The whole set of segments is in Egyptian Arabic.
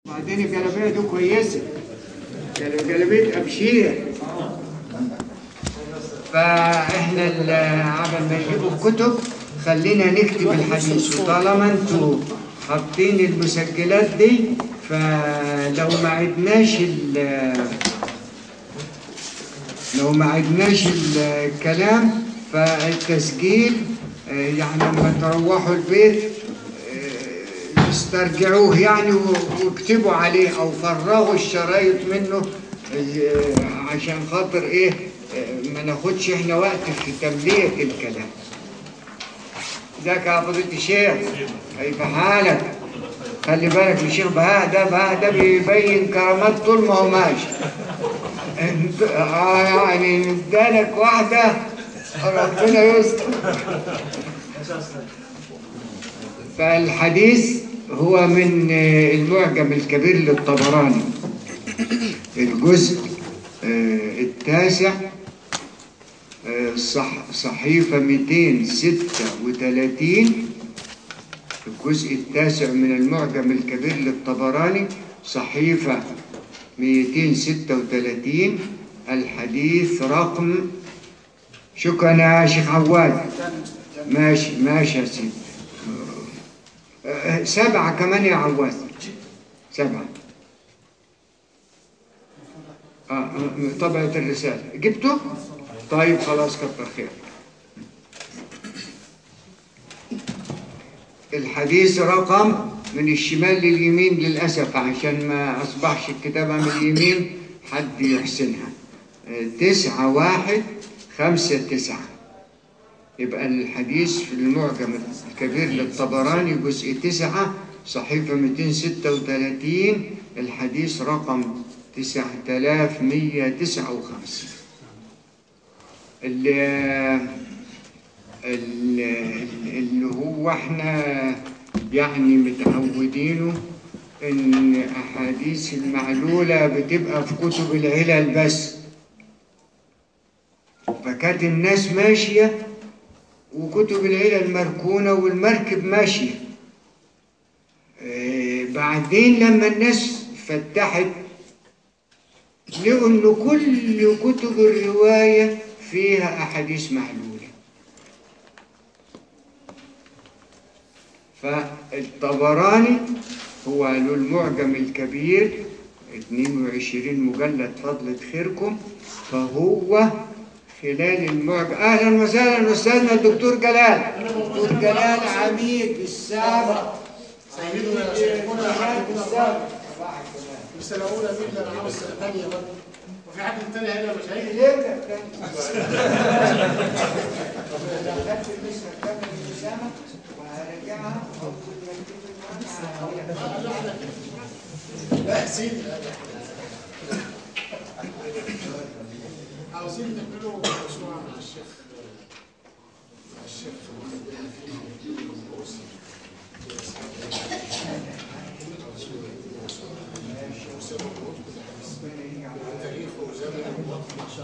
وبعدين الجلابيه دي كويسه جل- جلابيه ابشير فاحنا ال- عمل ما يجيبوا الكتب خلينا نكتب الحديث وطالما انتوا حاطين المسجلات دي فلو ما عدناش ال- لو ما عدناش الكلام فالتسجيل آه، يعني لما تروحوا البيت آه، استرجعوه يعني و- واكتبوا عليه او فرغوا الشرايط منه آه، عشان خاطر ايه آه، ما ناخدش احنا وقت في تملية الكلام ازيك يا فضيلة الشيخ كيف حالك خلي بالك الشيخ بهاء ده بهاء ده بيبين كرامات طول ما هو ماشي انت آه يعني ادالك واحدة ربنا يستر فالحديث هو من آه، المعجم الكبير للطبراني الجزء آه، التاسع آه، صح صحيفة 236 الجزء التاسع من المعجم الكبير للطبراني صحيفة 236 الحديث رقم شكرا يا شيخ عواد ماشي ماشي يا سيدي أه، سبعة كمان يا عواد سبعة آه، آه، طبعة الرسالة جبته؟ طيب خلاص كتر خير الحديث رقم من الشمال لليمين للأسف عشان ما أصبحش الكتابة من اليمين حد يحسنها آه، تسعة واحد خمسة تسعة يبقى الحديث في المعجم الكبير للطبراني جزء تسعة صحيفة 236 الحديث رقم 9159 اللي, اللي اللي هو احنا يعني متعودينه ان احاديث المعلولة بتبقى في كتب العلل بس فكانت الناس ماشية وكتب العلل مركونة والمركب ماشية آه، بعدين لما الناس فتحت لقوا ان كل كتب الرواية فيها أحاديث معلولة فالطبراني هو له المعجم الكبير 22 مجلد فضلة خيركم فهو خلال المعجم اهلا وسهلا استاذنا الدكتور جلال دكتور جلال عميد السابق سيدنا يا شيخنا عميد السابق السنة الأولى مين اللي أنا عاوز سنة ثانية برضه وفي حد تاني هنا مش هيجي ليه ده كان دخلت مصر كامل الاسامه وهرجعها اول ما نجيب المراجعه لا يا سيدي لا لا. عاوزين نعملوا مشروع مع الشيخ مع الشيخ تاريخ وزمن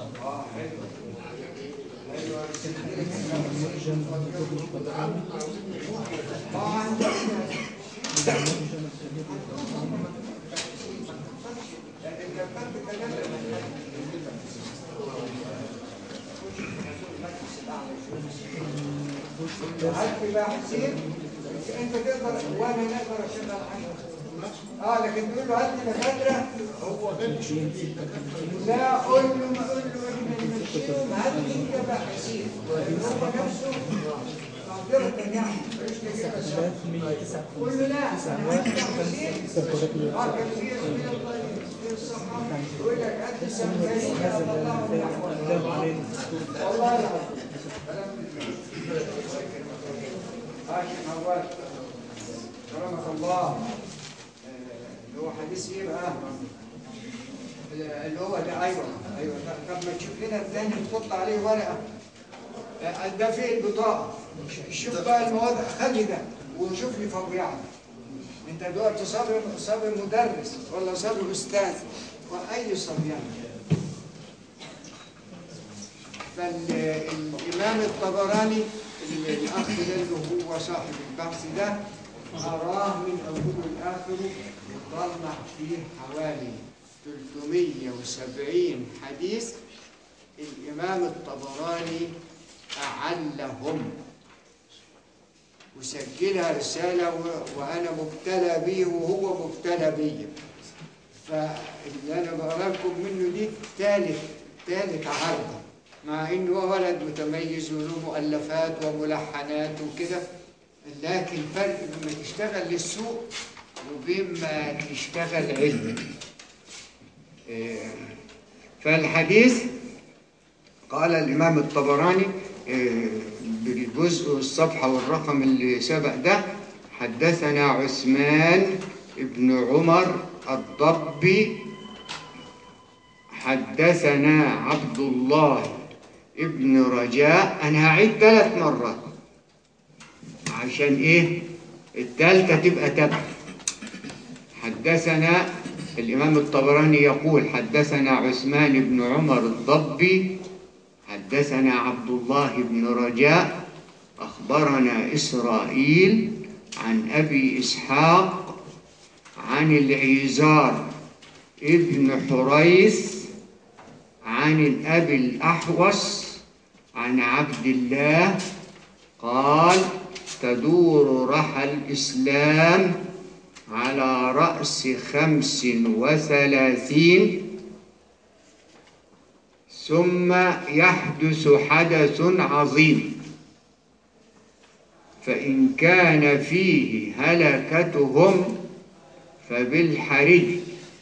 هات لي بقى حسين انت تقدر وانا نقدر اشتغل عنك اه لكن تقول له هات لي دكاتره هو ده اللي شوف لا قول له ما قول له احنا نمشيهم هات لي انت بقى حسين هو نفسه معذرة يعني ملوش كبير بس قول له لا انا هات لي حسين اه كثير من الله الصحابه يقول لك هات لي سمكريه الله والله العظيم هاشم هواد كرمك الله آه، اللي هو حديث ايه بقى؟ اللي هو ده ايوه ايوه ده. طب ما تشوف لنا الثاني تحط عليه ورقه آه، ده فيه البطاقه ش- شوف بقى المواد خلي ده وشوف لي فوقيعه انت دلوقتي صبي صبي مدرس ولا صبي استاذ واي صبيان فالإمام الطبراني الأخ ده اللي هو صاحب البحث ده أراه من أوله لآخره طلع فيه حوالي 370 حديث الإمام الطبراني أعلهم وسجلها رسالة و- وأنا مبتلى به وهو مبتلى بي فاللي أنا بقرا لكم منه دي ثالث ثالث عرضة مع إنه هو ولد متميز وله مؤلفات وملحنات وكده لكن فرق لما تشتغل للسوق وبين ما تشتغل علم إيه، فالحديث قال الإمام الطبراني إيه، بالجزء والصفحة والرقم اللي سبق ده حدثنا عثمان بن عمر الضبي حدثنا عبد الله ابن رجاء أنا هعيد ثلاث مرات عشان إيه الثالثة تبقى تبع حدثنا الإمام الطبراني يقول حدثنا عثمان بن عمر الضبي حدثنا عبد الله بن رجاء أخبرنا إسرائيل عن أبي إسحاق عن العيزار ابن حريث عن الأبي الأحوص عن عبد الله قال تدور رحى الإسلام على رأس خمس وثلاثين ثم يحدث حدث عظيم فإن كان فيه هلكتهم فبالحري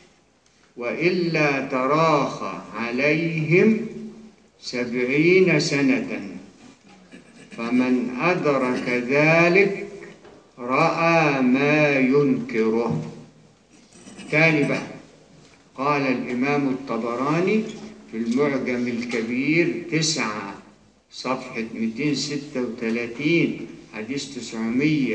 وإلا تراخى عليهم سبعين سنة فمن أدرك ذلك رأى ما ينكره تاني بقى قال الإمام الطبراني في المعجم الكبير تسعة صفحة 236 حديث 900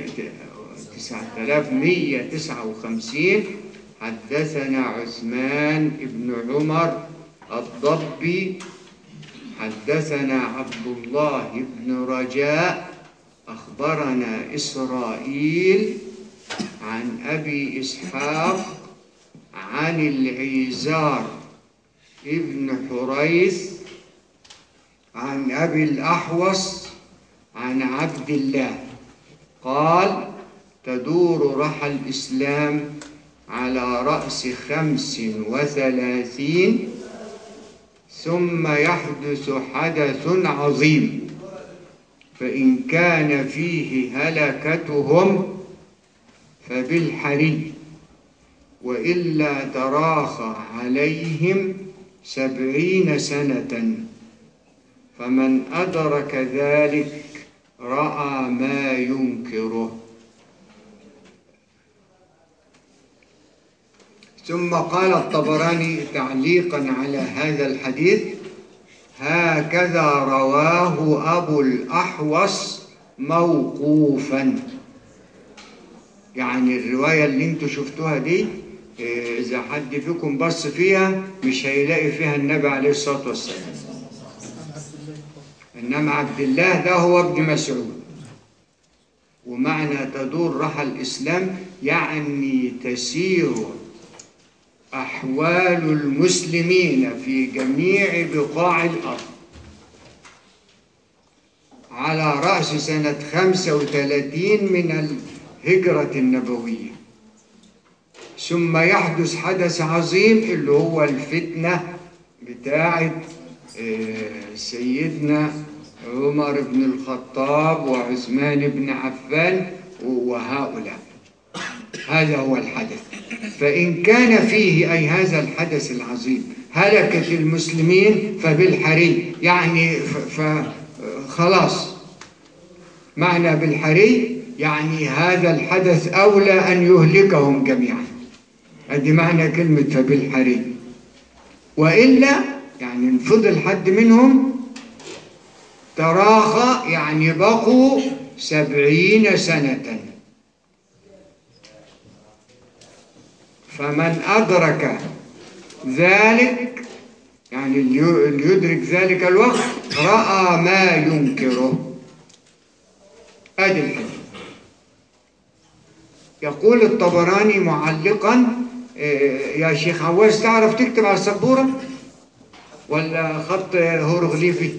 9159 حدثنا عثمان بن عمر الضبي حدثنا عبد الله بن رجاء أخبرنا إسرائيل عن أبي إسحاق عن العيزار ابن حريث عن أبي الأحوص عن عبد الله قال تدور رحى الإسلام على رأس خمس وثلاثين ثم يحدث حدث عظيم فإن كان فيه هلكتهم فبالحري وإلا تراخى عليهم سبعين سنة فمن أدرك ذلك رأى ما ينكره ثم قال الطبراني تعليقا على هذا الحديث هكذا رواه أبو الأحوص موقوفا يعني الرواية اللي انتوا شفتوها دي إيه، إذا حد فيكم بص فيها مش هيلاقي فيها النبي عليه الصلاة والسلام إنما عبد الله ده هو ابن مسعود ومعنى تدور رحى الإسلام يعني تسير أحوال المسلمين في جميع بقاع الأرض على رأس سنة 35 من الهجرة النبوية ثم يحدث حدث عظيم اللي هو الفتنة بتاعة آه، سيدنا عمر بن الخطاب وعثمان بن عفان وهؤلاء هذا هو الحدث فإن كان فيه أي هذا الحدث العظيم هلكت المسلمين فبالحري يعني ف- ف- خلاص معنى بالحري يعني هذا الحدث أولى أن يهلكهم جميعا ادي معنى كلمة فبالحري وإلا يعني إن فضل حد منهم تراخى يعني بقوا سبعين سنة فمن أدرك ذلك يعني اللي اللي يدرك ذلك الوقت رأى ما ينكره أدي الحديث يقول الطبراني معلقا إيه، يا شيخ عواز تعرف تكتب على السبورة ولا خط هيروغليفي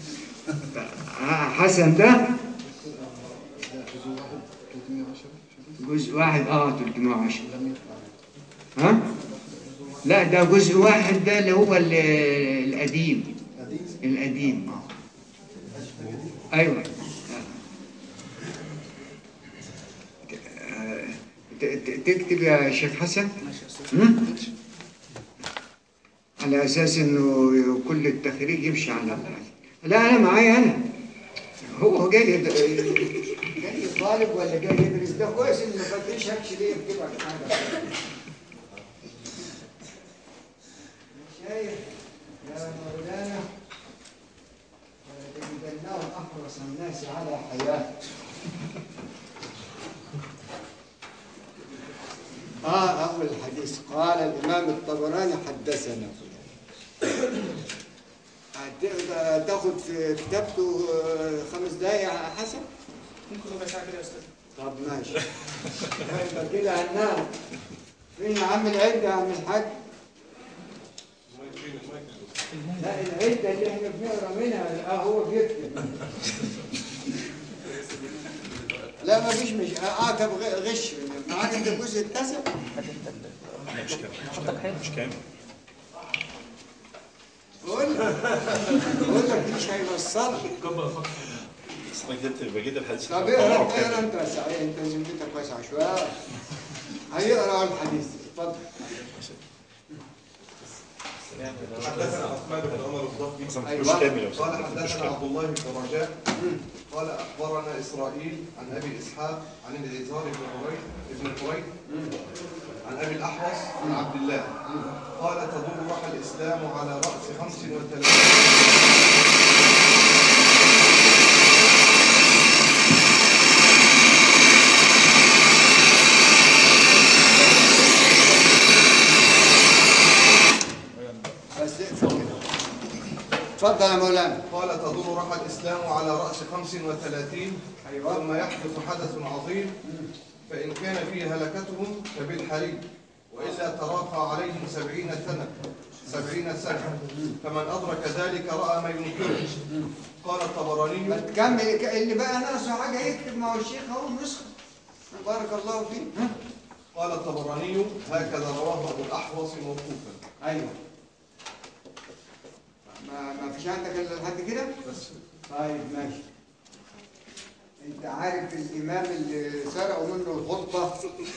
حسن ده جزء واحد اه 310 ها لا ده جزء واحد ده اللي هو ال- القديم القديم اه ايوه آه، ت- ت- تكتب يا شيخ حسن هم؟ على اساس انه كل التخريج يمشي على ال- لا انا معايا انا هو جاي يد- جاي طالب ولا جاي يدرس ده كويس انه ما فاتنيش هكش ليه يكتب على حاجه شايف يا مولانا تجدناه احرص الناس على حياه اه اول الحديث قال الامام الطبراني حدثنا هت- تاخد في كتابته آه، خمس دقايق يا حسن ممكن ربع ساعه كده يا استاذ طب ماشي يبقى كده هننام فين يا عم العده يا عم الحاج لا العده اللي احنا بنقرا منها اه هو بيكتب لا ما فيش مش اه طب غ- غش معاك انت الجزء التاسع مش كامل قول قول لك مش هيوصلك بس انا كتبت بجد الحديث طب اقرا اقرا انت يا سعيد انت ذمتك واسعه شويه هيقرا الحديث اتفضل حدثنا عثمان بن عمر الضبي بس أيوة. مش كامل يا أستاذ. قال مش حدثنا كامل عبد الله بن رجاء قال اخبرنا اسرائيل عن ابي اسحاق عن العزار بن قريب بن قريب عن ابي الاحوص عن عبد الله قال تدور روح الاسلام على راس خمس وثلاثين بس اقفل كده اتفضل يا مولانا قال تدور روح الاسلام على راس خمس وثلاثين أيوة. ثم يحدث حدث عظيم فان كان فيه هلكتهم فبالحريق والا تراقى عليهم سبعين سنه سبعين سنه فمن ادرك ذلك راى ما ينكره قال ما الطبراني تكمل اللي بقى ناقصه حاجه يكتب مع الشيخ اهو نسخه بارك الله فيك ها؟ قال الطبراني هكذا رواه ابو الاحوص موقوفا ايوه ما ما فيش عندك الا لحد كده بس طيب ماشي انت عارف الامام اللي سرقوا منه الخطبه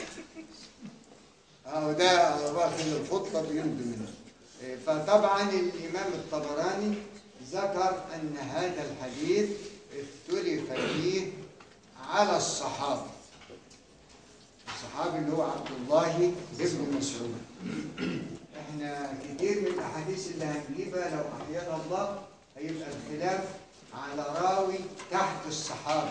اهو ده واخد الخطبه بيمضي منه إيه، فطبعا الامام الطبراني ذكر ان هذا الحديث اختلف فيه على الصحابه الصحابي اللي هو عبد الله بن مسعود احنا كتير من الاحاديث اللي هنجيبها لو احيانا الله هيبقى الخلاف على راوي تحت الصحابه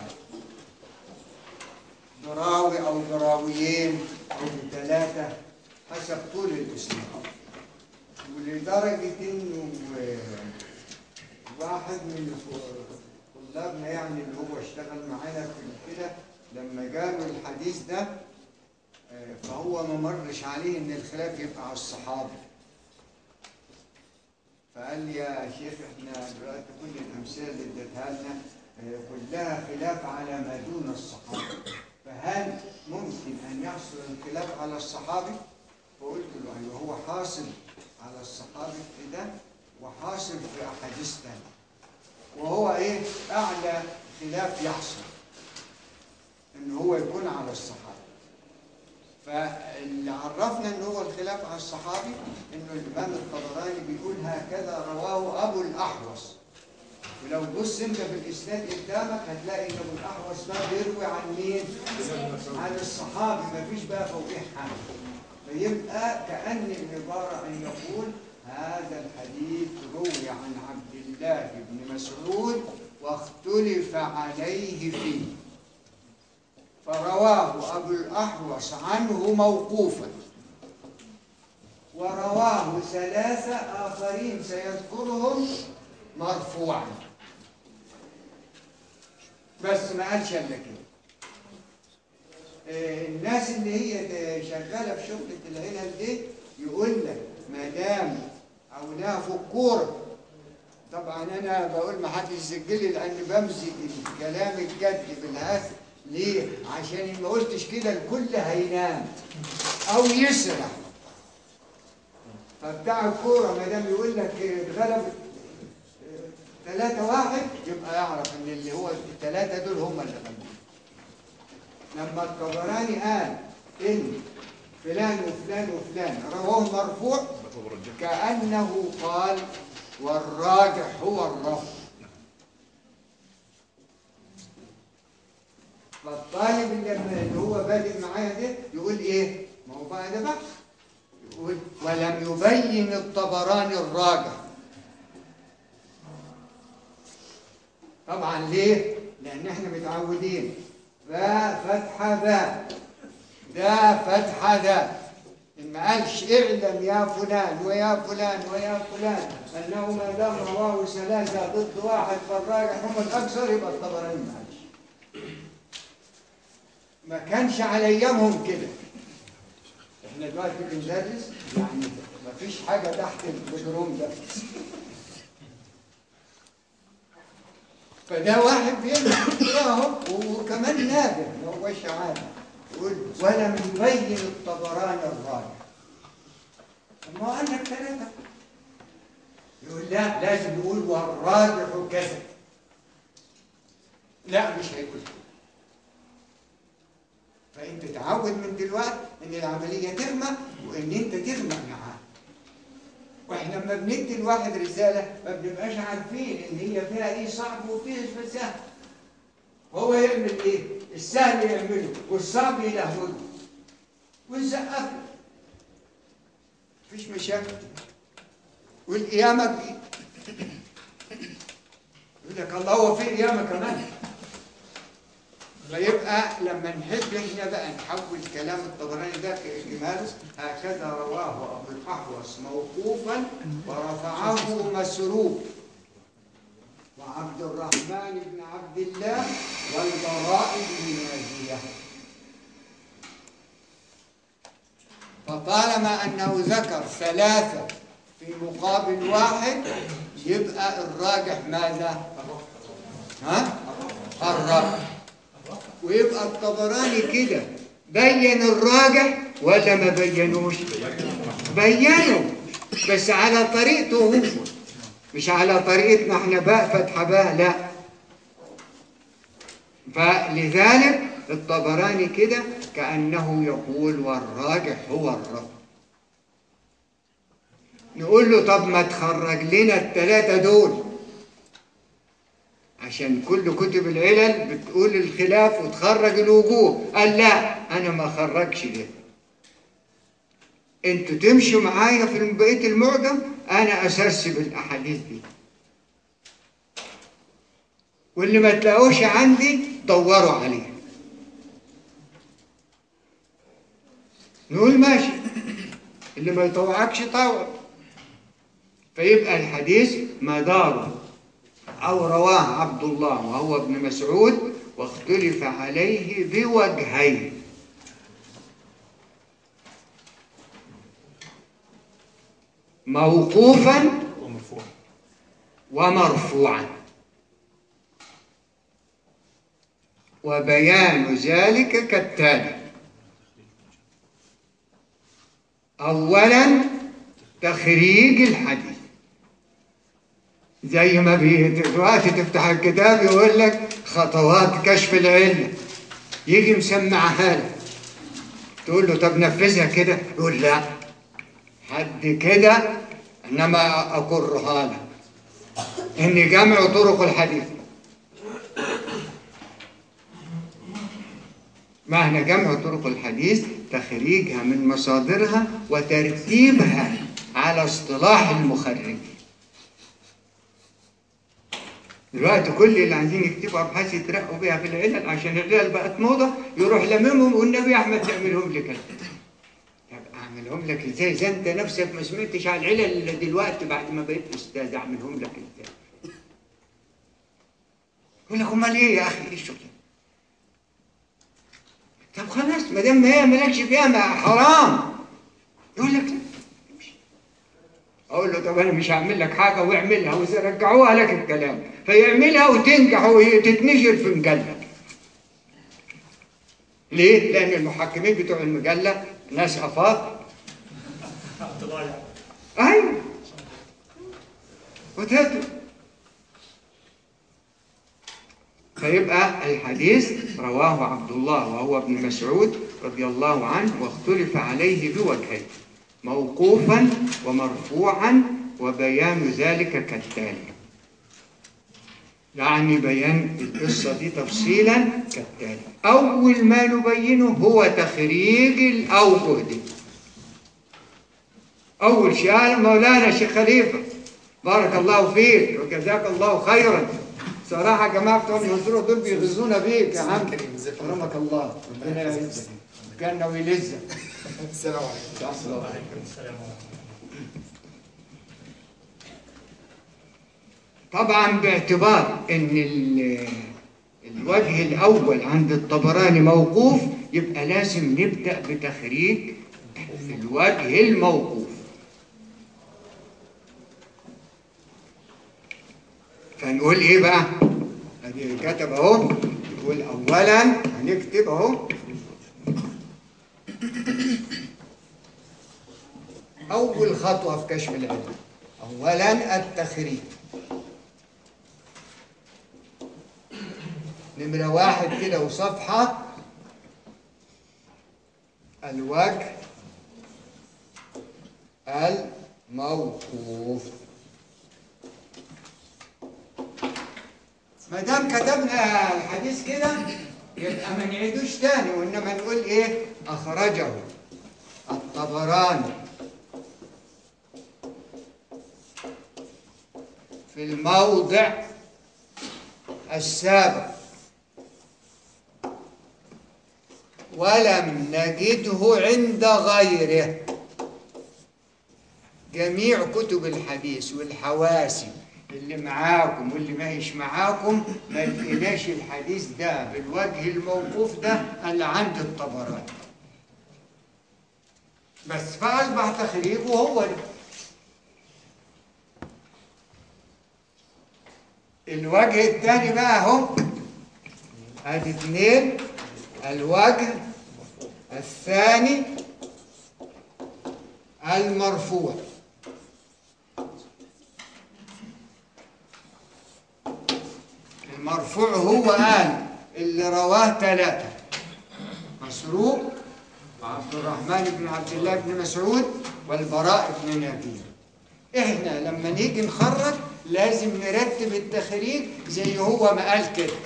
براوي او براويين او بثلاثه حسب طول الاسلام ولدرجه انه آه، واحد من طلابنا يعني اللي هو اشتغل معانا في كده لما جاله الحديث ده آه، فهو ما مرش عليه ان الخلاف يبقى على الصحابه فقال لي يا شيخ احنا دلوقتي كل الامثله اللي اديتها لنا آه، كلها خلاف على ما دون الصحابه فهل ممكن ان يحصل الخلاف على الصحابي؟ فقلت له ايوه هو حاصل على الصحابي في ده وحاصل في احاديث ثانيه وهو ايه اعلى خلاف يحصل ان هو يكون على الصحابه فاللي عرفنا ان هو الخلاف على الصحابي انه الامام الطبراني بيقول هكذا رواه ابو الاحوص ولو بص انت في الاسناد قدامك هتلاقي ان ابو الاحوص ده بيروي عن مين؟ عن الصحابي مفيش بقى فوقيه حاجه فيبقى كان العباره ان يقول هذا الحديث روي عن عبد الله بن مسعود واختلف عليه فيه فرواه أبو الأحوص عنه موقوفا ورواه ثلاثة آخرين سيذكرهم مرفوعا بس ما قالش إلا كده آه، الناس اللي هي ده شغاله في شغله العلل دي يقول لك ما دام عاوناها في الكوره طبعا انا بقول ما حدش يسجل لي لان بمزج الكلام الجد بالهزل ليه؟ عشان إن ما قلتش كده الكل هينام او يسرح فبتاع الكوره ما دام يقول لك اتغلب ثلاثة واحد يبقى يعرف ان اللي هو الثلاثة دول هم اللي غلبوا لما الطبراني قال ان فلان وفلان وفلان رواه مرفوع مطلوب الرجل كأنه قال والراجح هو الرفع فالطالب اللي لما- اللي هو بادئ معايا ده يقول ايه؟ ما هو بقى ده بحث يقول ولم يبين الطبراني الراجح طبعا ليه؟ لأن احنا متعودين باء فتحة باء ده فتحة ده ما قالش اعلم يا فلان ويا فلان ويا فلان انه ما دام رواه ثلاثه ضد واحد فالراجح هم الاكثر يبقى الطبراني ما قالش. ما كانش على ايامهم كده. احنا دلوقتي بندرس يعني ما فيش حاجه تحت البدروم ده. فده واحد بيمشي وراهم وكمان نادر ما هوش عادي يقول ولم يبين الطبراني الراجح ما قال لك ثلاثة يقول لا لازم يقول والراجح كذا لا مش هيقول كده. فانت تعود من دلوقتي ان العمليه تغمى وان انت تغمى معاه واحنا لما بندي الواحد رساله ما بنبقاش عارفين ان هي فيها ايه صعب وفيها سهل هو يعمل ايه؟ السهل يعمله والصعب يلهوله ويزقف له مفيش مشاكل والقيامة بإيه؟ يقول لك الله هو في قيامة كمان فيبقى لما نحب احنا بقى نحول كلام الطبراني ده كإجمال هكذا رواه أبو الأحوص موقوفا ورفعه مسروق وعبد الرحمن بن عبد الله والبراء بن نازية فطالما أنه ذكر ثلاثة في مقابل واحد يبقى الراجح ماذا؟ ها؟ الراجح ويبقى الطبراني كده بين الراجح ولا ما بينوش؟ بينوا بس على طريقته هو مش على طريقتنا احنا باء فتحة باء لا فلذلك الطبراني كده كأنه يقول والراجح هو الرب نقول له طب ما تخرج لنا الثلاثة دول عشان كل كتب العلل بتقول الخلاف وتخرج الوجوه قال لا انا ما خرجش ده انتوا تمشوا معايا في بقيه المعجم انا اساسي بالاحاديث دي واللي ما تلاقوش عندي دوروا عليه نقول ماشي اللي ما يطوعكش طوع فيبقى الحديث مداره أو رواه عبد الله وهو ابن مسعود واختلف عليه بوجهين موقوفا ومرفوع ومرفوعا وبيان ذلك كالتالي اولا تخريج الحديث زي ما بي- دلوقتي تفتح الكتاب يقول لك خطوات كشف العلة يجي مسمعها لك تقول له طب نفذها كده يقول لا حد كده انما اقرها لك ان جمع طرق الحديث معنى جمع طرق الحديث تخريجها من مصادرها وترتيبها على اصطلاح المخرج دلوقتي كل اللي عايزين يكتبوا ابحاث يترقوا بيها في العلل عشان العلل بقت موضه يروح لممهم والنبي احمد تعملهم لي كده طب اعملهم لك ازاي اذا انت نفسك ما سمعتش على العلل الا دلوقتي بعد ما بقيت استاذ اعملهم لك ازاي يقول لك امال ايه يا اخي ايه الشغل ده؟ طب خلاص خلاص ما دام هي مالكش فيها ما حرام يقول لك لا امشي. اقول له طب انا مش هعمل لك حاجه واعملها واذا رجعوها لك الكلام فيعملها وتنجح وتتنشر في مجله ليه؟ لان المحكمين بتوع المجله ناس افاضل ايوه وتترك فيبقى الحديث رواه عبد الله وهو ابن مسعود رضي الله عنه واختلف عليه بوجهين موقوفا ومرفوعا وبيان ذلك كالتالي يعني بيان القصة دي تفصيلا كالتالي أول ما نبينه هو تخريج الأوجه دي أول شيء قال مولانا شيخ خليفة بارك الله فيك وجزاك الله خيرا صراحة يا جماعة بتوع المنصورة دول بيغزونا بيك يا عم كرمك الله ربنا يعزك جنة ويلزك السلام عليكم طبعا باعتبار ان ال- الوجه الاول عند الطبراني موقوف يبقى لازم نبدا بتخريج الوجه الموقوف فنقول ايه بقى ادي كتب اهو يقول اولا هنكتب اهو اول خطوه في كشف العلم اولا التخريج نمرة واحد كده وصفحة الوجه الموقوف ما دام كتبنا الحديث كده يبقى ما نعيدوش تاني وانما نقول ايه اخرجه الطبراني في الموضع السابق ولم نجده عند غيره جميع كتب الحديث والحواسب اللي معاكم واللي ما هيش معاكم ما لقيناش الحديث ده بالوجه الموقوف ده الا عند الطبراني بس فاصبح تخريجه هو ده الوجه الثاني بقى اهو ادي اثنين الوجه الثاني المرفوع المرفوع هو قال اللي رواه ثلاثة مسروق وعبد الرحمن بن عبد الله بن مسعود والبراء بن نبيل احنا لما نيجي نخرج لازم نرتب التخريج زي هو ما قال كده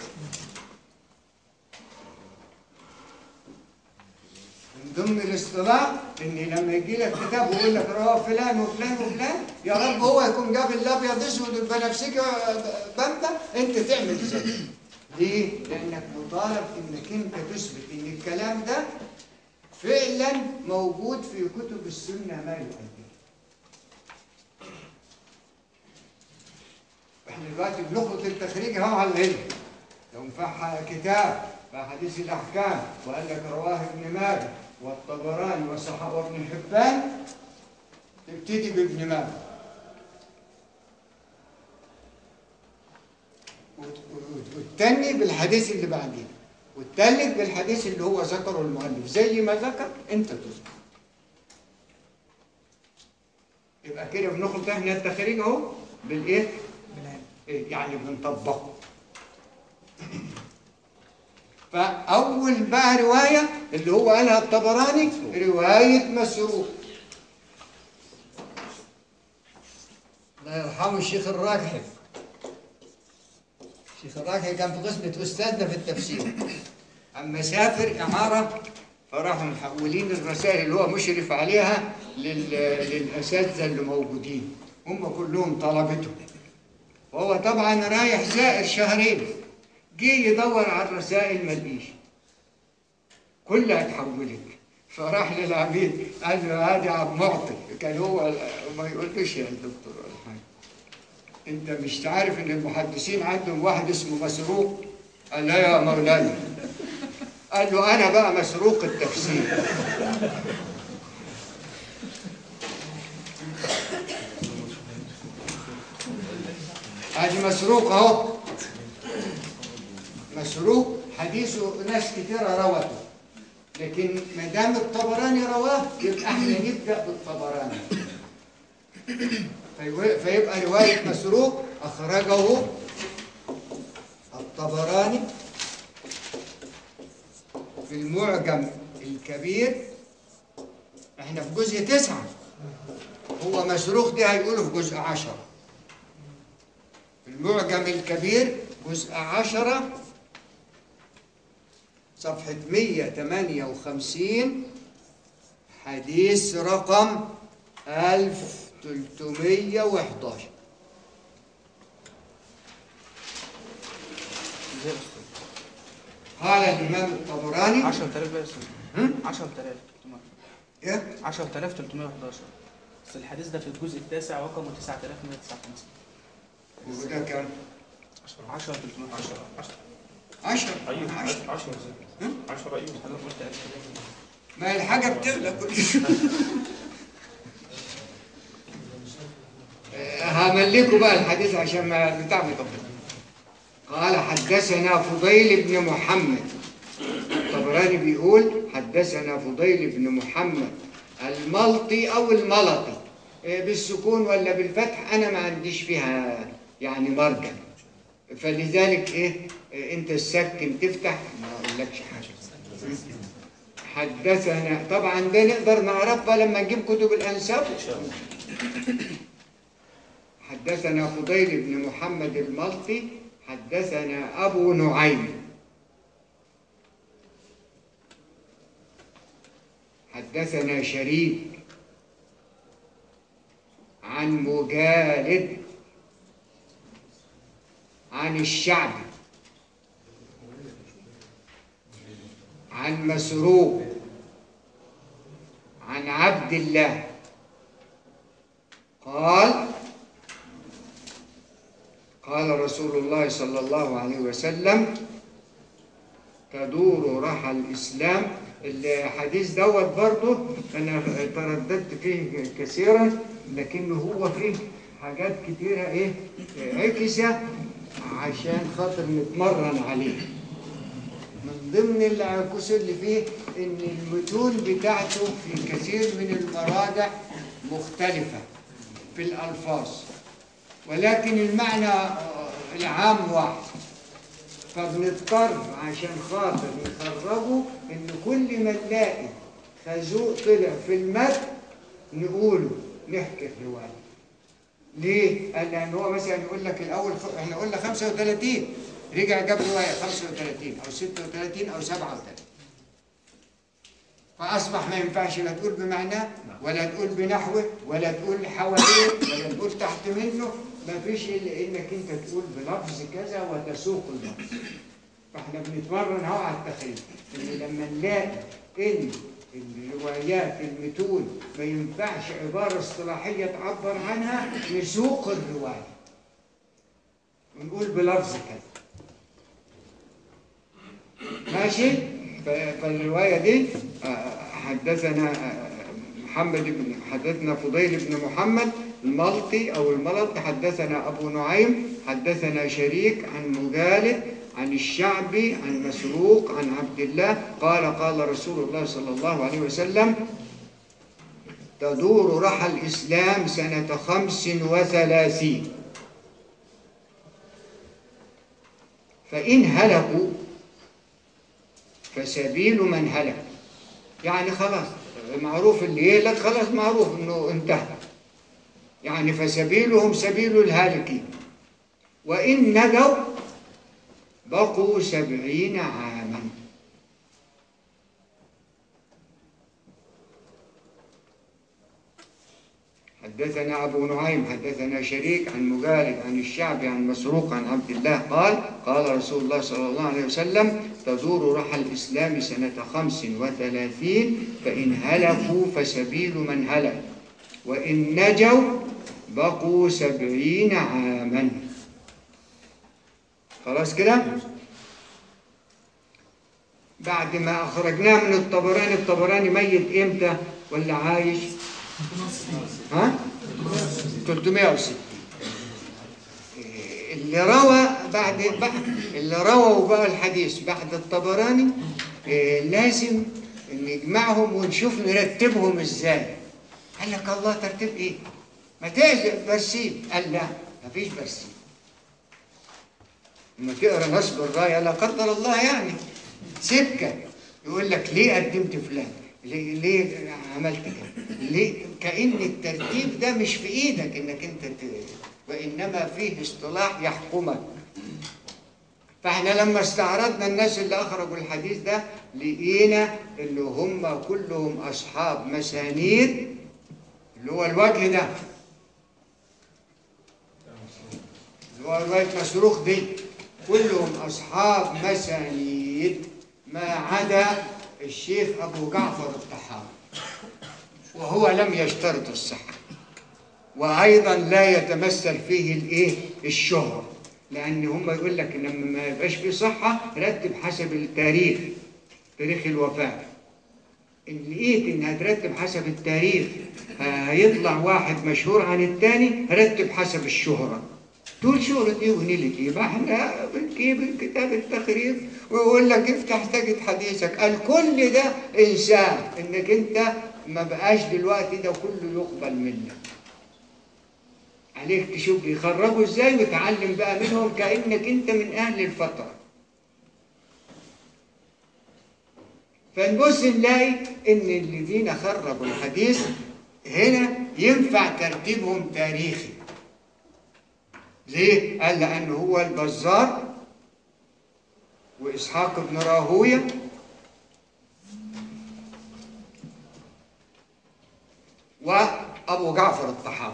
من ضمن الاصطلاح ان لما يجي لك كتاب ويقول لك رواه فلان وفلان وفلان يا رب هو يكون جاب الابيض اسود والبنفسجي بامبا انت تعمل زيه ليه؟ لانك مطالب انك انت تثبت ان الكلام ده فعلا موجود في كتب السنه ما يؤدي احنا دلوقتي بنخلط التخريج اهو على العلم لو نفع كتاب بأحاديث الأحكام وقال لك رواه ابن ماجه والطبراني وصحابه ابن حبان تبتدي بابن ماجه والتاني بالحديث اللي بعدين والتالت بالحديث اللي هو ذكره المؤلف زي ما ذكر انت تذكر يبقى كده بنخلط احنا التخريج اهو بالايه؟ إيه؟ يعني بنطبقه فأول بقى رواية اللي هو قالها الطبراني رواية مسروق الله يرحمه الشيخ الراكحي الشيخ الراكحي كان في قسمة أستاذنا في التفسير أما سافر إمارة فراحوا محولين الرسائل اللي هو مشرف عليها لل... للأساتذة اللي موجودين هم كلهم طلبته وهو طبعا رايح زائر شهرين جه يدور على الرسائل ما لقيش كلها اتحولت فراح للعميد قال له هذا عبد معطي كان هو ما يقولش يا دكتور ولا حاجه انت مش عارف ان المحدثين عندهم واحد اسمه مسروق قال لا يا مولانا قال له انا بقى مسروق التفسير ادي مسروق اهو مسروق حديثه ناس كتيرة روته لكن ما دام الطبراني رواه يبقى احنا نبدا بالطبراني في- فيبقى روايه مسروق اخرجه الطبراني في المعجم الكبير احنا في جزء تسعة هو مسروق دي هيقوله في جزء عشرة في المعجم الكبير جزء عشرة صفحة 158 حديث رقم 1311 ازاي يا استاذ قال الإمام الطبراني 10000 بقى يا استاذ هم؟ 10000 إيه؟ 10311 بس الحديث ده في الجزء التاسع رقمه 9159 وده كام؟ 10310 عشرة ايوه عشرة 10 10 ايوه انا قلت 1000 ما هي الحاجة بتغلى كل شوية آه، هملكوا بقى الحديث عشان ما بتاع ما يطول قال حدثنا فضيل بن محمد الطبراني بيقول حدثنا فضيل بن محمد الملطي او الملطي آه، بالسكون ولا بالفتح انا ما عنديش فيها يعني مرجع فلذلك ايه آه، انت السكن تفتح ما اقولكش حاجه حدثنا طبعا ده نقدر نعرفها لما نجيب كتب الانساب حدثنا فضيل بن محمد الملطي حدثنا ابو نعيم حدثنا شريك عن مجالد عن الشعبي عن مسروق عن عبد الله قال قال رسول الله صلى الله عليه وسلم تدور رحى الإسلام الحديث دوت برضه أنا ترددت فيه كثيرا لكنه هو فيه حاجات كتيرة إيه عكسة عشان خاطر نتمرن عليه من ضمن العكوس اللي فيه ان المتون بتاعته في كثير من المراجع مختلفة في الألفاظ ولكن المعنى آه، العام واحد فبنضطر عشان خاطر نخرجه ان كل ما نلاقي خازوق طلع في المد نقوله نحكي الرواية ليه؟ قال لأن هو مثلا يقول لك الأول خ... احنا قلنا 35 رجع جاب رواية 35 أو 36 أو 37 فأصبح ما ينفعش لا تقول بمعناه ولا تقول بنحوه ولا تقول حواليه ولا تقول تحت منه ما فيش إلا إنك أنت تقول بلفظ كذا وتسوق اللفظ فاحنا بنتمرن اهو على التخيل ان لما نلاقي ان الروايات المتون ما ينفعش عبارة اصطلاحية تعبر عنها نسوق الرواية ونقول بلفظ كذا ماشي ف- فالرواية دي آه، حدثنا آه، محمد بن حدثنا فضيل بن محمد الملطي أو الملطي حدثنا أبو نعيم حدثنا شريك عن مجالد عن الشعبي عن مسروق عن عبد الله قال قال رسول الله صلى الله عليه وسلم تدور رحى الإسلام سنة خمس وثلاثين فإن هلكوا فسبيل من هلك يعني خلاص معروف اللي يهلك خلاص معروف انه انتهى يعني فسبيلهم سبيل الهالكين وإن نجوا بقوا سبعين عاما حدثنا أبو نعيم حدثنا شريك عن مجالد عن الشعبي عن مسروق عن عبد الله قال قال رسول الله صلى الله عليه وسلم تدور رحى الإسلام سنة خمس وثلاثين فإن هلكوا فسبيل من هلك وإن نجوا بقوا سبعين عاما خلاص كده بعد ما أخرجناه من الطبراني الطبراني ميت إمتى ولا عايش؟ ها؟ 360 اللي روى بعد بعد اللي رووا بقى الحديث بعد الطبراني إيه، لازم نجمعهم ونشوف نرتبهم ازاي قال لك الله ترتيب ايه ما تعزف برسيم قال لا مفيش برسيم لما تقرا نصب الرايه لا قدر الله يعني سكه يقول لك ليه قدمت فلان ليه, ليه عملت كده ليه كأن الترتيب ده مش في ايدك انك انت ت... وانما فيه اصطلاح يحكمك فاحنا لما استعرضنا الناس اللي اخرجوا الحديث ده لقينا اللي هم كلهم اصحاب مسانيد اللي هو الوجه ده اللي هو رواية مسروق دي كلهم أصحاب مسانيد ما عدا الشيخ أبو جعفر الطحاوي وهو لم يشترط الصحة وأيضا لا يتمثل فيه الإيه الشهرة لأن هم يقول لك إن لما ما يبقاش فيه صحة رتب حسب التاريخ تاريخ الوفاة إن لقيت إنها ترتب حسب التاريخ هيطلع واحد مشهور عن التاني رتب حسب الشهرة دول شهرة ايه ونيلة ايه؟ ما احنا بنجيب كتاب التخريج ويقول لك افتح تجد حديثك، الكل ده انسان انك انت ما بقاش دلوقتي ده كله يقبل منك. عليك تشوف بيخرجوا ازاي وتعلم بقى منهم كانك انت من اهل الفتره. فنبص نلاقي ان الذين خرجوا الحديث هنا ينفع ترتيبهم تاريخي. ليه؟ قال لأنه هو البزار وإسحاق بن راهوية وأبو جعفر الطحاوي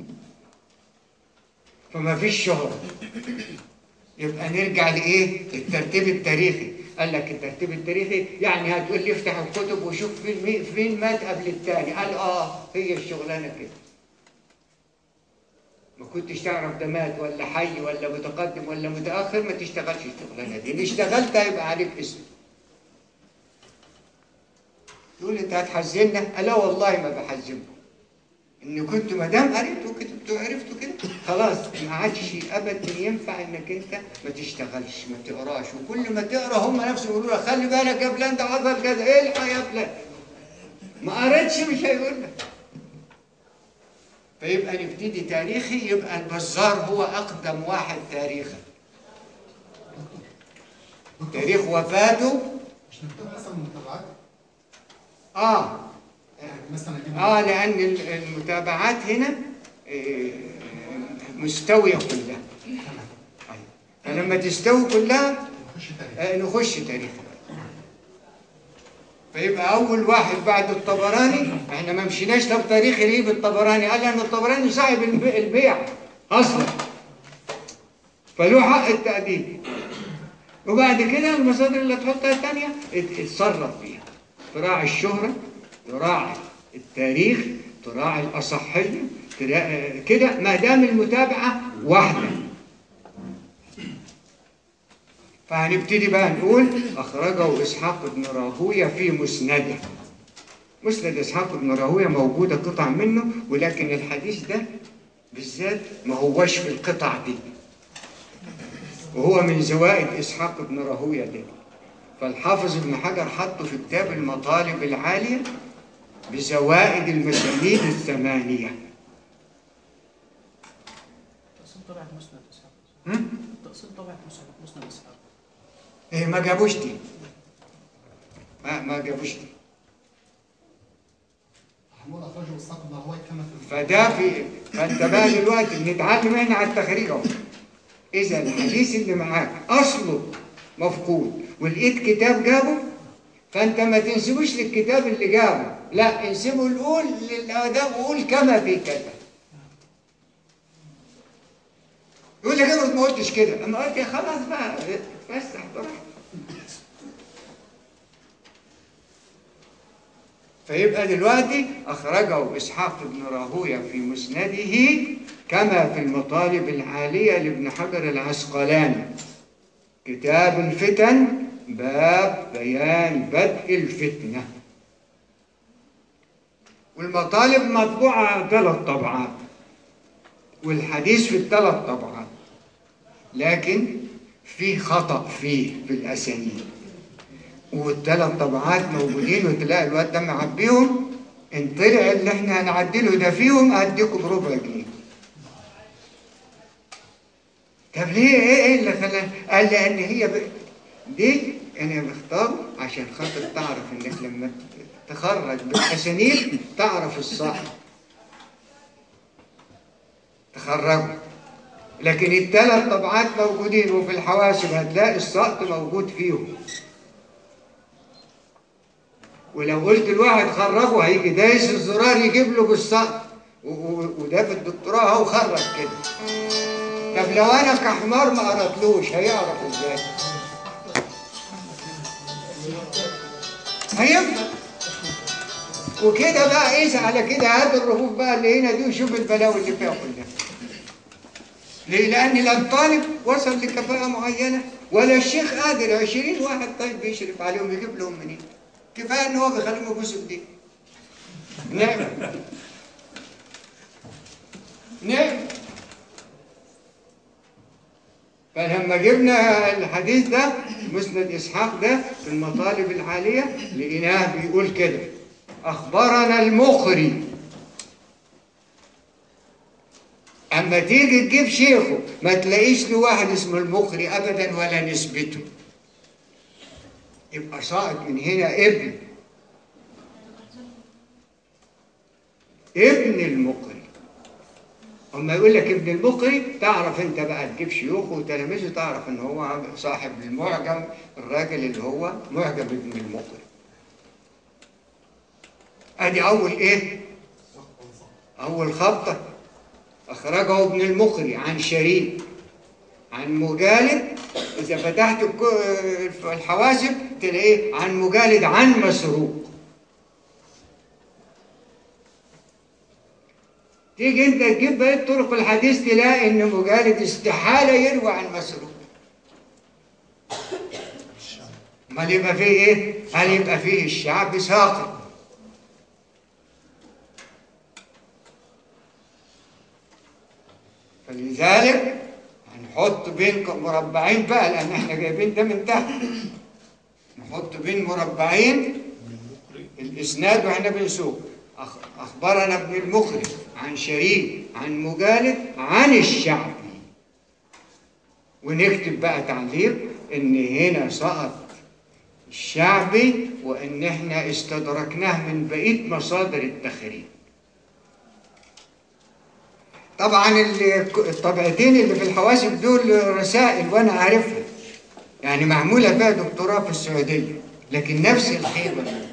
فما فيش شهرة يبقى نرجع لإيه؟ الترتيب التاريخي قال لك الترتيب التاريخي يعني هتقول لي افتح الكتب وشوف فين مين- فين مات قبل الثاني قال اه هي الشغلانه كده ما كنتش تعرف ده مات ولا حي ولا متقدم ولا متاخر ما تشتغلش الشغلانه دي ان اشتغلت هيبقى عليك اسم تقول لي انت هتحزننا قال لا والله ما بحزنكم ان كنت ما دام قريتوا وكتبتوا وعرفتوا كده خلاص ما عادش ابدا ينفع انك انت ما تشتغلش ما تقراش وكل ما تقرا هم نفسهم يقولوا لك خلي بالك يا فلان ده حصل كذا الحق يا فلان ما قريتش مش هيقول لك فيبقى نبتدي تاريخي يبقى البزار هو اقدم واحد تاريخا تاريخ وفاته مش نكتب مثلا متابعات اه يعني مثلا اجيب اه لان ال- المتابعات هنا آه، مستويه كلها أيوة. فلما تستوي كلها نخش تاريخ آه، نخش تاريخ فيبقى اول واحد بعد الطبراني احنا ما مشيناش طب تاريخي ليه بالطبراني قال لان الطبراني صاحب الب- البيع اصلا فله حق التأديب وبعد كده المصادر اللي تحطها الثانيه اتصرف فيها تراعي الشهرة تراعي التاريخ تراعي الأصحية ترا- كده ما دام المتابعة واحدة فهنبتدي بقى نقول أخرجه إسحاق بن راهوية في مسنده مسند إسحاق بن راهوية موجودة قطع منه ولكن الحديث ده بالذات ما هوش في القطع دي وهو من زوائد إسحاق بن راهوية ده فالحافظ ابن حجر حطه في كتاب المطالب العالية بزوائد المسانيد الثمانية تقسيم طبعة مسند إسحاق هم؟ تقسيم طبعة مسند مسند إسحاق إيه ما جابوش دي ما ما جابوش دي محمود اخرجه اسحاق بن راهويه كما في فده في فانت بقى دلوقتي بنتعلم احنا على التخريج اهو اذا الحديث اللي معاك اصله مفقود ولقيت كتاب جابه فانت ما تنسبوش للكتاب اللي جابه لا انسبه الاول للاداء وقول كما في كذا يقول لك انا ما قلتش كده اما قلت يا خلاص بقى اتفسح براحتك فيبقى دلوقتي أخرجه إسحاق بن راهوية في مسنده كما في المطالب العالية لابن حجر العسقلاني كتاب الفتن باب بيان بدء الفتنة والمطالب مطبوعة ثلاث طبعات والحديث في الثلاث طبعات لكن في خطأ فيه في الأسانيد والثلاث طبعات موجودين وتلاقي الواد ده معبيهم ان طلع اللي احنا هنعدله ده فيهم هديكم بربع جنيه طب ليه ايه ايه اللي خلاني قال لان هي ب... دي انا بختاره عشان خاطر تعرف انك لما تخرج بالاسانيد تعرف الصح تخرجه لكن الثلاث طبعات موجودين وفي الحواسب هتلاقي السقط موجود فيهم ولو قلت الواحد خرجه هيجي دايس الزرار يجيب له بالسقط و- و- وده في الدكتوراه اهو خرج كده طب لو انا كحمار ما قرأتلوش هيعرف ازاي هيفهم وكده بقى قيس على كده هات الرفوف بقى اللي هنا دي وشوف البلاوي اللي فيها كلها ليه؟ لأن لا الطالب وصل لكفاءة معينة ولا الشيخ قادر 20 واحد طيب بيشرف عليهم يجيب لهم منين؟ كفاية إن هو بيخليهم يبوسوا إيديه. نعم. نعم. فلما جبنا الحديث ده مسند إسحاق ده في المطالب العالية لقيناه بيقول كده أخبرنا المخري أما تيجي تجيب شيخه ما تلاقيش له واحد اسمه المخري أبدا ولا نسبته يبقى ساقط من هنا ابن ابن المقري اما يقول لك ابن المقري تعرف انت بقى تجيب شيوخه وتلاميذه تعرف ان هو صاحب المعجم الراجل اللي هو معجم ابن المقري ادي اول ايه اول خطه اخرجه ابن المقري عن شريك عن مجالد اذا فتحت الك- الحواسب تلاقيه عن مجالد عن مسروق تيجي انت تجيب بقية طرق الحديث تلاقي ان مجالد استحالة يروى عن مسروق امال يبقى فيه ايه؟ هل يبقى فيه الشعب ساقط فلذلك هنحط بين مربعين بقى لان احنا جايبين ده من تحت نحط بين مربعين الاسناد واحنا بنسوق أخ- اخبرنا ابن المخرج عن شريك عن مجالد عن الشعبي ونكتب بقى تعليق ان هنا سقط الشعبي وان احنا استدركناه من بقيه مصادر التخريج طبعا اللي- الطبعتين اللي في الحواسب دول رسائل وانا عارفها يعني معموله فيها دكتوراه في السعوديه لكن نفس الخيبه موجوده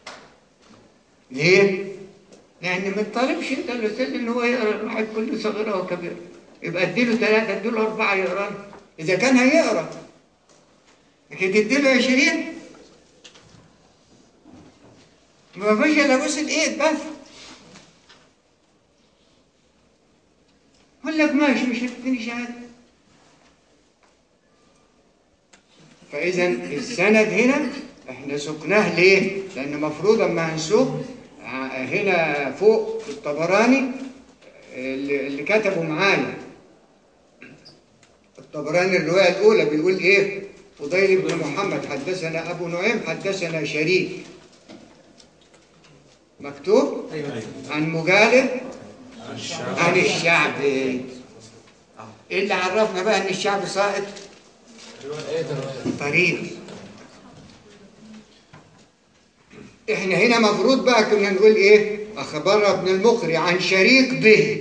ليه؟ لان ما تطالبش انت الاستاذ ان هو يقرا الواحد كل صغيره وكبيره يبقى اديله ثلاثه اديله اربعه يقرا اذا كان هيقرا لكن تديله 20 ما فيش الا بوس الايد بس يقول لك ماشي مش هتديني شهاده فاذا السند هنا احنا سقناه ليه؟ لان المفروض اما هنسوق ع- هنا فوق في الطبراني اللي اللي كتبوا معايا الطبراني الروايه الاولى بيقول ايه؟ فضيل بن محمد حدثنا ابو نعيم حدثنا شريك مكتوب ايوه عن مجالد عن الشعبي ايه اللي عرفنا بقى ان الشعب ساقط طريق احنا هنا مفروض بقى كنا نقول ايه اخبرنا ابن المقري عن شريك به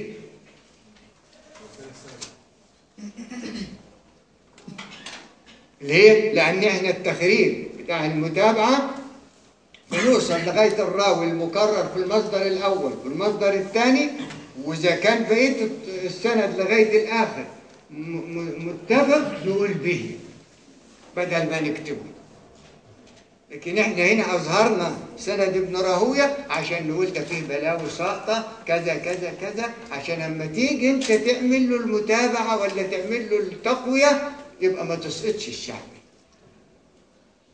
ليه لان احنا التخريج بتاع المتابعه بنوصل لغايه الراوي المكرر في المصدر الاول والمصدر الثاني واذا كان بقيه السند لغايه الاخر م- م- متفق نقول به بدل ما نكتبه لكن احنا هنا اظهرنا سند ابن راهويه عشان نقول ده فيه بلاوي ساقطه كذا كذا كذا عشان اما تيجي انت تعمل له المتابعه ولا تعمل له التقويه يبقى ما تسقطش الشعبي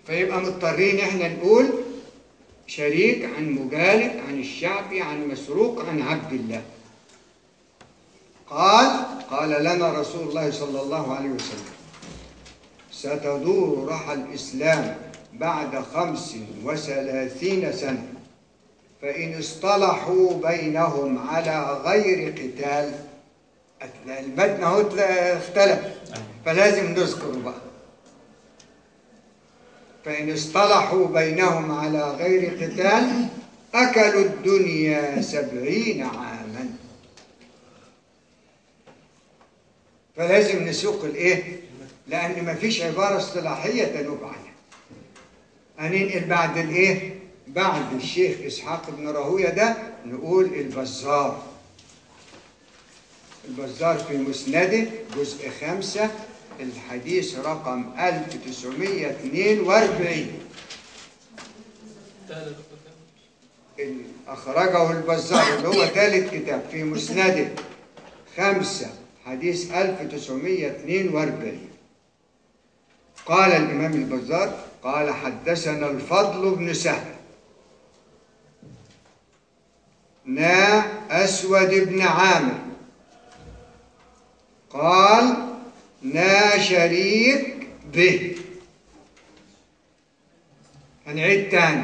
فيبقى مضطرين احنا نقول شريك عن مجالد عن الشعبي عن مسروق عن عبد الله قال قال لنا رسول الله صلى الله عليه وسلم ستدور رحى الإسلام بعد خمس وثلاثين سنة فإن اصطلحوا بينهم على غير قتال المتن اهو اختلف فلازم نذكره بقى فإن اصطلحوا بينهم على غير قتال أكلوا الدنيا سبعين عاما فلازم نسوق الايه لان مفيش عباره اصطلاحيه تنوب عنها هننقل بعد الايه بعد الشيخ اسحاق بن راهويه ده نقول البزار البزار في مسنده جزء خمسة الحديث رقم 1942 ال- أخرجه البزار اللي هو ثالث كتاب في مسنده خمسة حديث 1942 قال الإمام البزار قال حدثنا الفضل بن سهل نا أسود بن عامر قال نا شريك به هنعيد تاني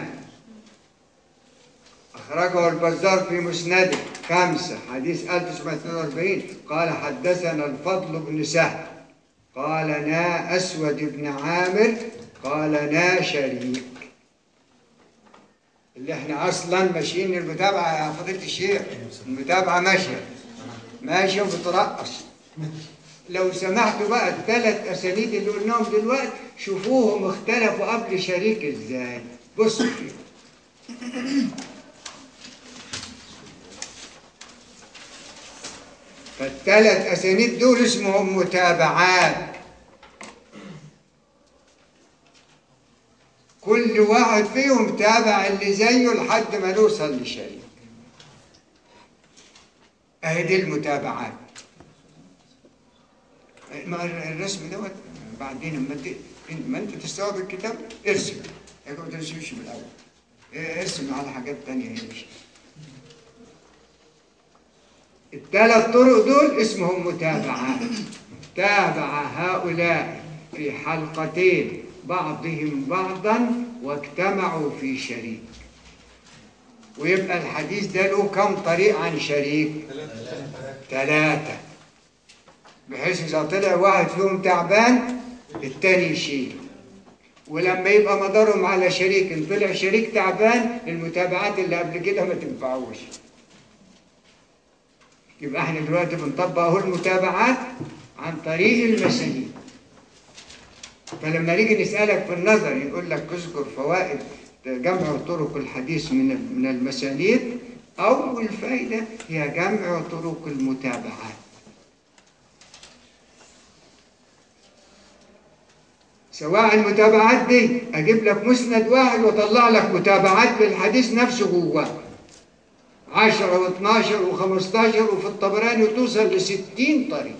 أخرجه البزار في مسنده خمسة حديث 1942 قال حدثنا الفضل بن سهل قال نا أسود بن عامر قال نا شريك اللي احنا أصلا ماشيين المتابعة يا فضيلة الشيخ المتابعة ماشية ماشية وبترقص لو سمحتوا بقى الثلاث أسانيد اللي قلناهم دلوقتي شوفوهم اختلفوا قبل شريك ازاي بصوا فيه فالثلاث أسانيد دول اسمهم متابعات كل واحد فيهم تابع اللي زيه لحد ما نوصل لشريك اهي دي المتابعات ما الرسم دوت بعدين اما انت ما انت تستوعب الكتاب ارسم يا ما ترسمش من الاول إيه، ارسم على حاجات تانية يمشي الثلاث طرق دول اسمهم متابعات تابع هؤلاء في حلقتين بعضهم بعضا واجتمعوا في شريك ويبقى الحديث ده له كم طريق عن شريك ثلاثة بحيث إذا طلع واحد فيهم تعبان التاني يشيل ولما يبقى مدارهم على شريك إن طلع شريك تعبان المتابعات اللي قبل كده ما تنفعوش يبقى احنا دلوقتي بنطبق اهو المتابعات عن طريق المسانيد فلما نيجي نسألك في النظر يقول لك اذكر فوائد جمع طرق الحديث من من المسانيد أول فائدة هي جمع طرق المتابعات سواء المتابعات دي أجيب لك مسند واحد وأطلع لك متابعات للحديث نفسه جواه 10 و12 و15 وفي الطبراني توصل ل 60 طريق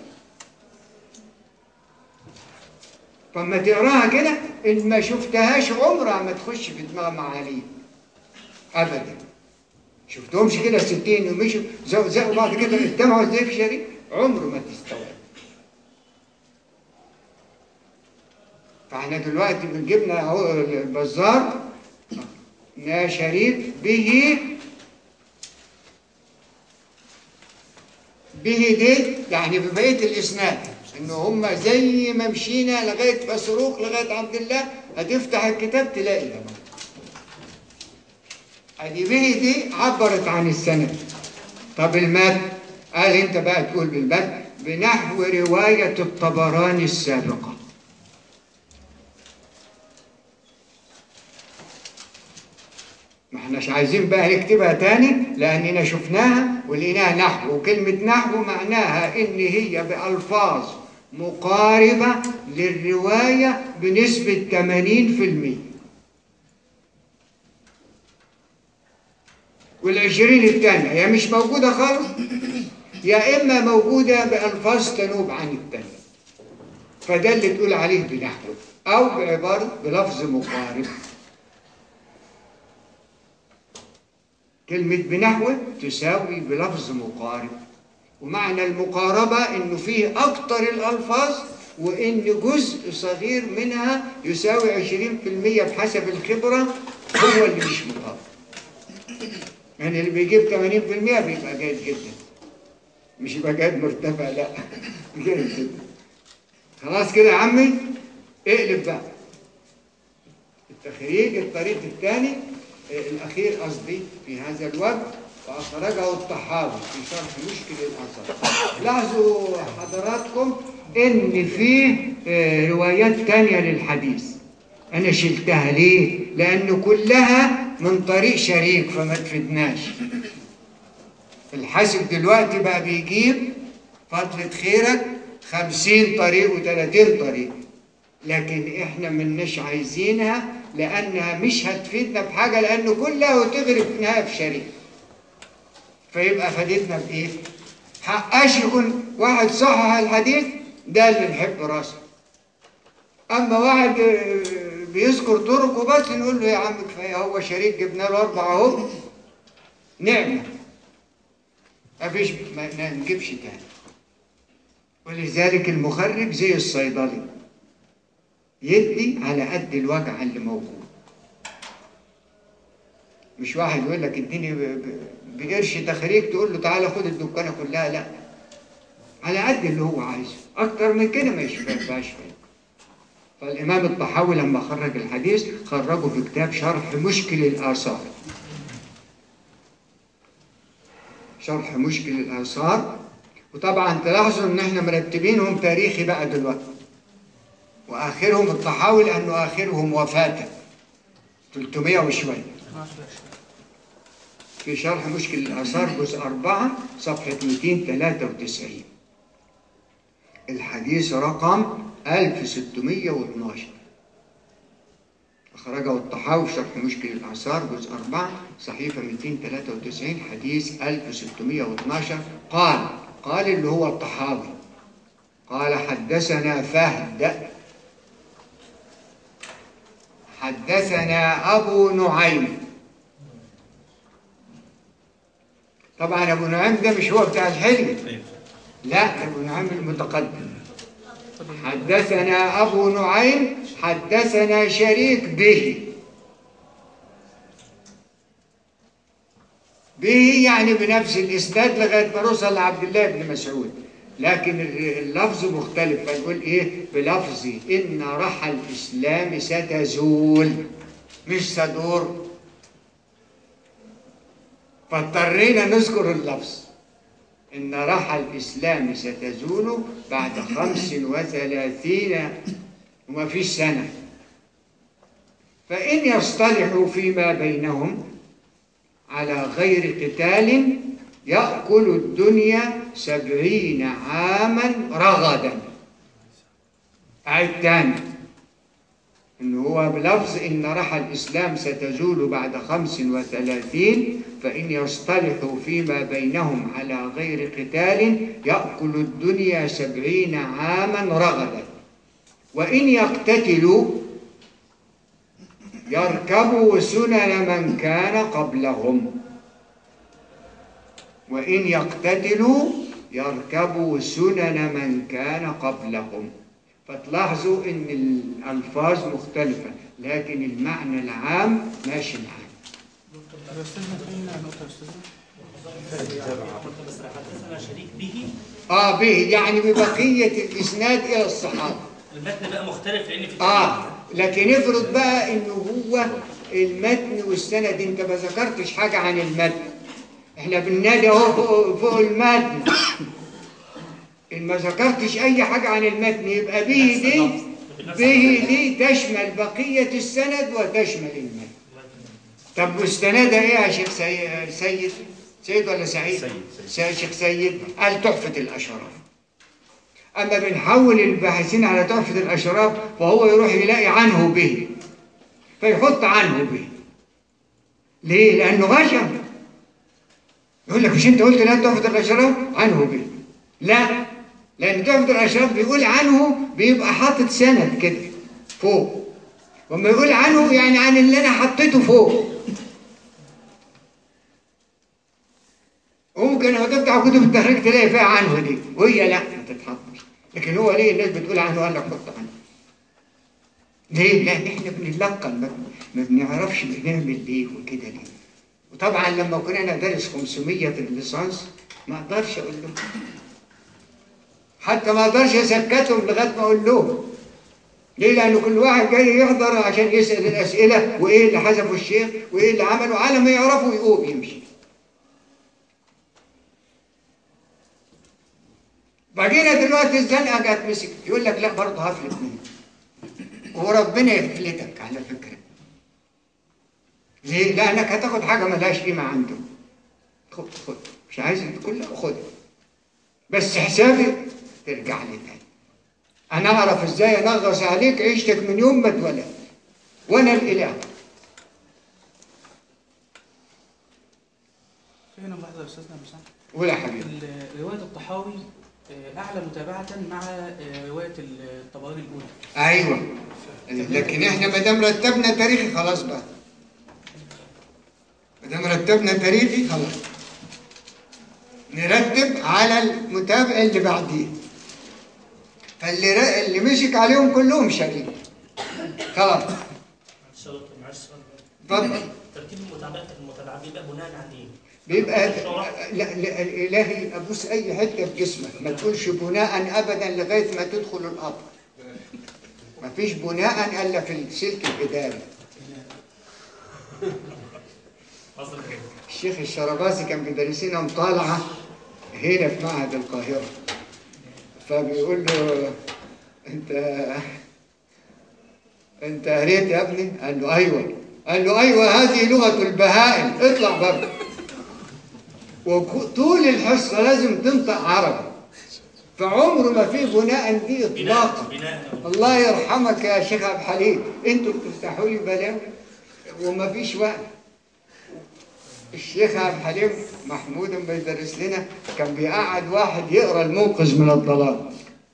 فما تقراها كده ان ما شفتهاش عمرها ما تخش في دماغ معاليه ابدا شفتهمش كده 60 ومشوا زقوا زقوا بعض كده اجتمعوا ازاي في شريك عمره ما تستوعب فاحنا دلوقتي بنجيبنا اهو البزار يا شريك به به دي يعني ببقيه الاسناد ان هم زي ما مشينا لغايه مسروق لغايه عبد الله هتفتح الكتاب تلاقي ده ادي به دي عبرت عن السند طب المتن قال انت بقى تقول بالمتن بنحو روايه الطبراني السابقه ما احناش عايزين بقى نكتبها تاني لاننا شفناها ولقيناها نحو وكلمه نحو معناها ان هي بالفاظ مقاربه للروايه بنسبه 80% والعشرين التانية هي مش موجودة خالص يا إما موجودة بألفاظ تنوب عن التانية فده اللي تقول عليه بنحو أو بعبارة بلفظ مقارب كلمة بنحو تساوي بلفظ مقارب ومعنى المقاربة إنه فيه أكتر الألفاظ وإن جزء صغير منها يساوي عشرين في المية بحسب الخبرة هو اللي مش مقارب يعني اللي بيجيب 80% بيبقى جيد جدا مش يبقى جيد مرتفع لا جيد جدا خلاص كده يا عمي اقلب بقى التخريج الطريق الثاني آه، الأخير قصدي في هذا الوقت وأخرجه الطحاوي في شرح مشكل الأثر لاحظوا حضراتكم إن فيه آه، روايات تانية للحديث أنا شلتها ليه؟ لأن كلها من طريق شريك فما تفيدناش الحاسب دلوقتي بقى بيجيب فضلة خيرك خمسين طريق وثلاثين طريق لكن احنا منش عايزينها لانها مش هتفيدنا بحاجه لان كلها وتغرق في النهايه في شريك فيبقى فادتنا بايه؟ حقاش يكون واحد صحح الحديث ده اللي نحب راسه اما واحد آه، بيذكر طرقه بس نقول له يا عم كفايه هو شريك جبنا له اربعه اهو نعمه مفيش ما نجيبش تاني ولذلك المخرج زي الصيدلي يدي على قد الوجع اللي موجود مش واحد يقول لك اديني ب- ب- بقرش تخريج تقول له تعالى خد الدكانه كلها لا على قد اللي هو عايزه اكتر من كده ما يشفعش فيه فالامام الطحاوي لما خرج الحديث خرجه في كتاب شرح مشكل الاثار شرح مشكل الاثار وطبعا تلاحظوا ان احنا مرتبينهم تاريخي بقى دلوقتي واخرهم الطحاوي لانه اخرهم وفاة 300 وشويه في شرح مشكل الآثار جزء أربعة صفحة 293 الحديث رقم 1612 أخرجه الطحاوي في شرح مشكل الآثار جزء أربعة صحيفة 293 حديث 1612 قال قال اللي هو الطحاوي قال حدثنا فهد حدثنا أبو نعيم طبعا أبو نعيم ده مش هو بتاع الحلم أيوة. لا أبو نعيم المتقدم حدثنا أبو نعيم حدثنا شريك به به يعني بنفس الإسناد لغاية ما نوصل لعبد الله بن مسعود لكن اللفظ مختلف فنقول إيه بلفظ إن رحى الإسلام ستزول مش ستدور فاضطرينا نذكر اللفظ إن رحى الإسلام ستزول بعد خمس وثلاثين وما فيش سنة فإن يصطلحوا فيما بينهم على غير قتال يأكل الدنيا سبعين عاما رغدا أعيد تاني إن هو بلفظ إن رحى الإسلام ستزول بعد خمس وثلاثين فإن يصطلحوا فيما بينهم على غير قتال يأكل الدنيا سبعين عاما رغدا وإن يقتتلوا يركبوا سنن من كان قبلهم وإن يقتتلوا يركبوا سنن من كان قبلهم فتلاحظوا ان الالفاظ مختلفه لكن المعنى العام ماشي معانا طب يا استاذنا فين نقطه يا استاذنا حدثنا شريك به اه به يعني ببقيه الاسناد الى الصحابه المتن بقى مختلف لان في اه لكن افرض بقى انه هو المتن والسند انت ما ذكرتش حاجه عن المتن احنا بننادي اهو فوق, فوق المتن ان ما ذكرتش اي حاجه عن المتن يبقى به دي به دي تشمل بقيه السند وتشمل المتن طب مستندها ايه يا شيخ سي- سيد سيد ولا سعيد سيد، سيد. شيخ سيد قال تحفه الاشراف اما بنحول الباحثين على تحفه الاشراف فهو يروح يلاقي عنه به فيحط عنه به ليه لانه غشم يقول لك مش انت قلت لا تحفه الاشراف عنه به لا لان تحفه الاشراف بيقول عنه بيبقى حاطط سند كده فوق وما يقول عنه يعني عن اللي انا حطيته فوق وممكن لما تفتح كتب التحريك تلاقي فيها عنه دي وهي لا ما تتحطش لكن هو ليه الناس بتقول عنه قال لك حط عنه ليه؟ لان احنا بنتلقن ما ما بنعرفش بنعمل ليه وكده ليه وطبعا لما كنا انا دارس 500 في الليسانس ما اقدرش اقول لهم حتى ما اقدرش اسكتهم لغايه ما اقول لهم ليه؟ لأن كل واحد جاي يحضر عشان يسأل الأسئلة وإيه اللي حذفه الشيخ وإيه اللي عمله على ما يعرفوا يقوم يمشي. بعدين دلوقتي الزنقة جت مسك يقول لك لا برضه هفلت منه. وربنا يفلتك على فكرة. ليه؟ لأنك هتاخد حاجة ملهاش قيمة عنده. خد خد مش عايز كلها خدها. بس حسابي ترجع لي تاني. أنا أعرف إزاي أنغص عليك عيشتك من يوم ما اتولدت وأنا الإله في هنا ملاحظه يا استاذنا مسامح ولا حبيبي ال- روايه الطحاوي آه، اعلى متابعه مع آه، روايه الطبراني الاولى أيوه لكن إحنا ما دام رتبنا تاريخي خلاص بقى ما دام رتبنا تاريخي خلاص نرتب على المتابع اللي بعديه فاللي ر- اللي مسك عليهم كلهم شريك خلاص معلش يا دكتور معلش سؤال. اتفضل ترتيب المتابعات المتابعات بيبقى بناء على ايه؟ بيبقى لا, لا الالهي ابوس اي حته في جسمك ما تقولش بناء ابدا لغايه ما تدخل القبر ما فيش بناء الا في السلك الاداري قصدك ايه؟ الشيخ الشرباسي كان بيدرس لنا مطالعه هنا في معهد القاهره فبيقول له انت انت قريت يا ابني؟ قال له ايوه قال له ايوه هذه لغه البهائم اطلع بره وطول الحصه لازم تنطق عربي فعمره ما في بناء دي اطلاقا بناء بناء الله يرحمك يا شيخ عبد الحليم انتوا بتفتحوا لي بلاوي وما فيش وقت الشيخ عبد الحليم محمود لما يدرس لنا كان بيقعد واحد يقرا المنقذ من الضلال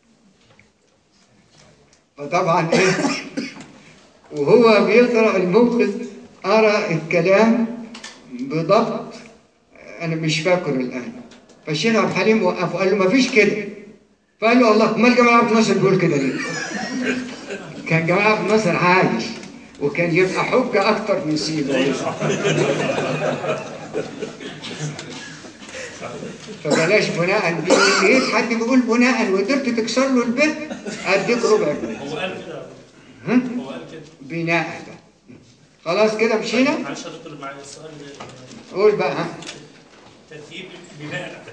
فطبعا ايه وهو بيقرا المنقذ قرا الكلام بضبط انا مش فاكره الان فالشيخ عبد الحليم وقفه قال له ما فيش كده فقال له الله امال جمال عبد الناصر بيقول كده ليه؟ كان جمال عبد الناصر عايش وكان يبقى حجه اكتر من سيده فبلاش بناء دي لقيت حد بيقول بناء وقدرت تكسر له البيت اديك ربع جنيه هو قال كده ها؟ هو قال كده بناء ده خلاص كده مشينا معلش يا دكتور مع السؤال قول بقى ها ترتيب بناء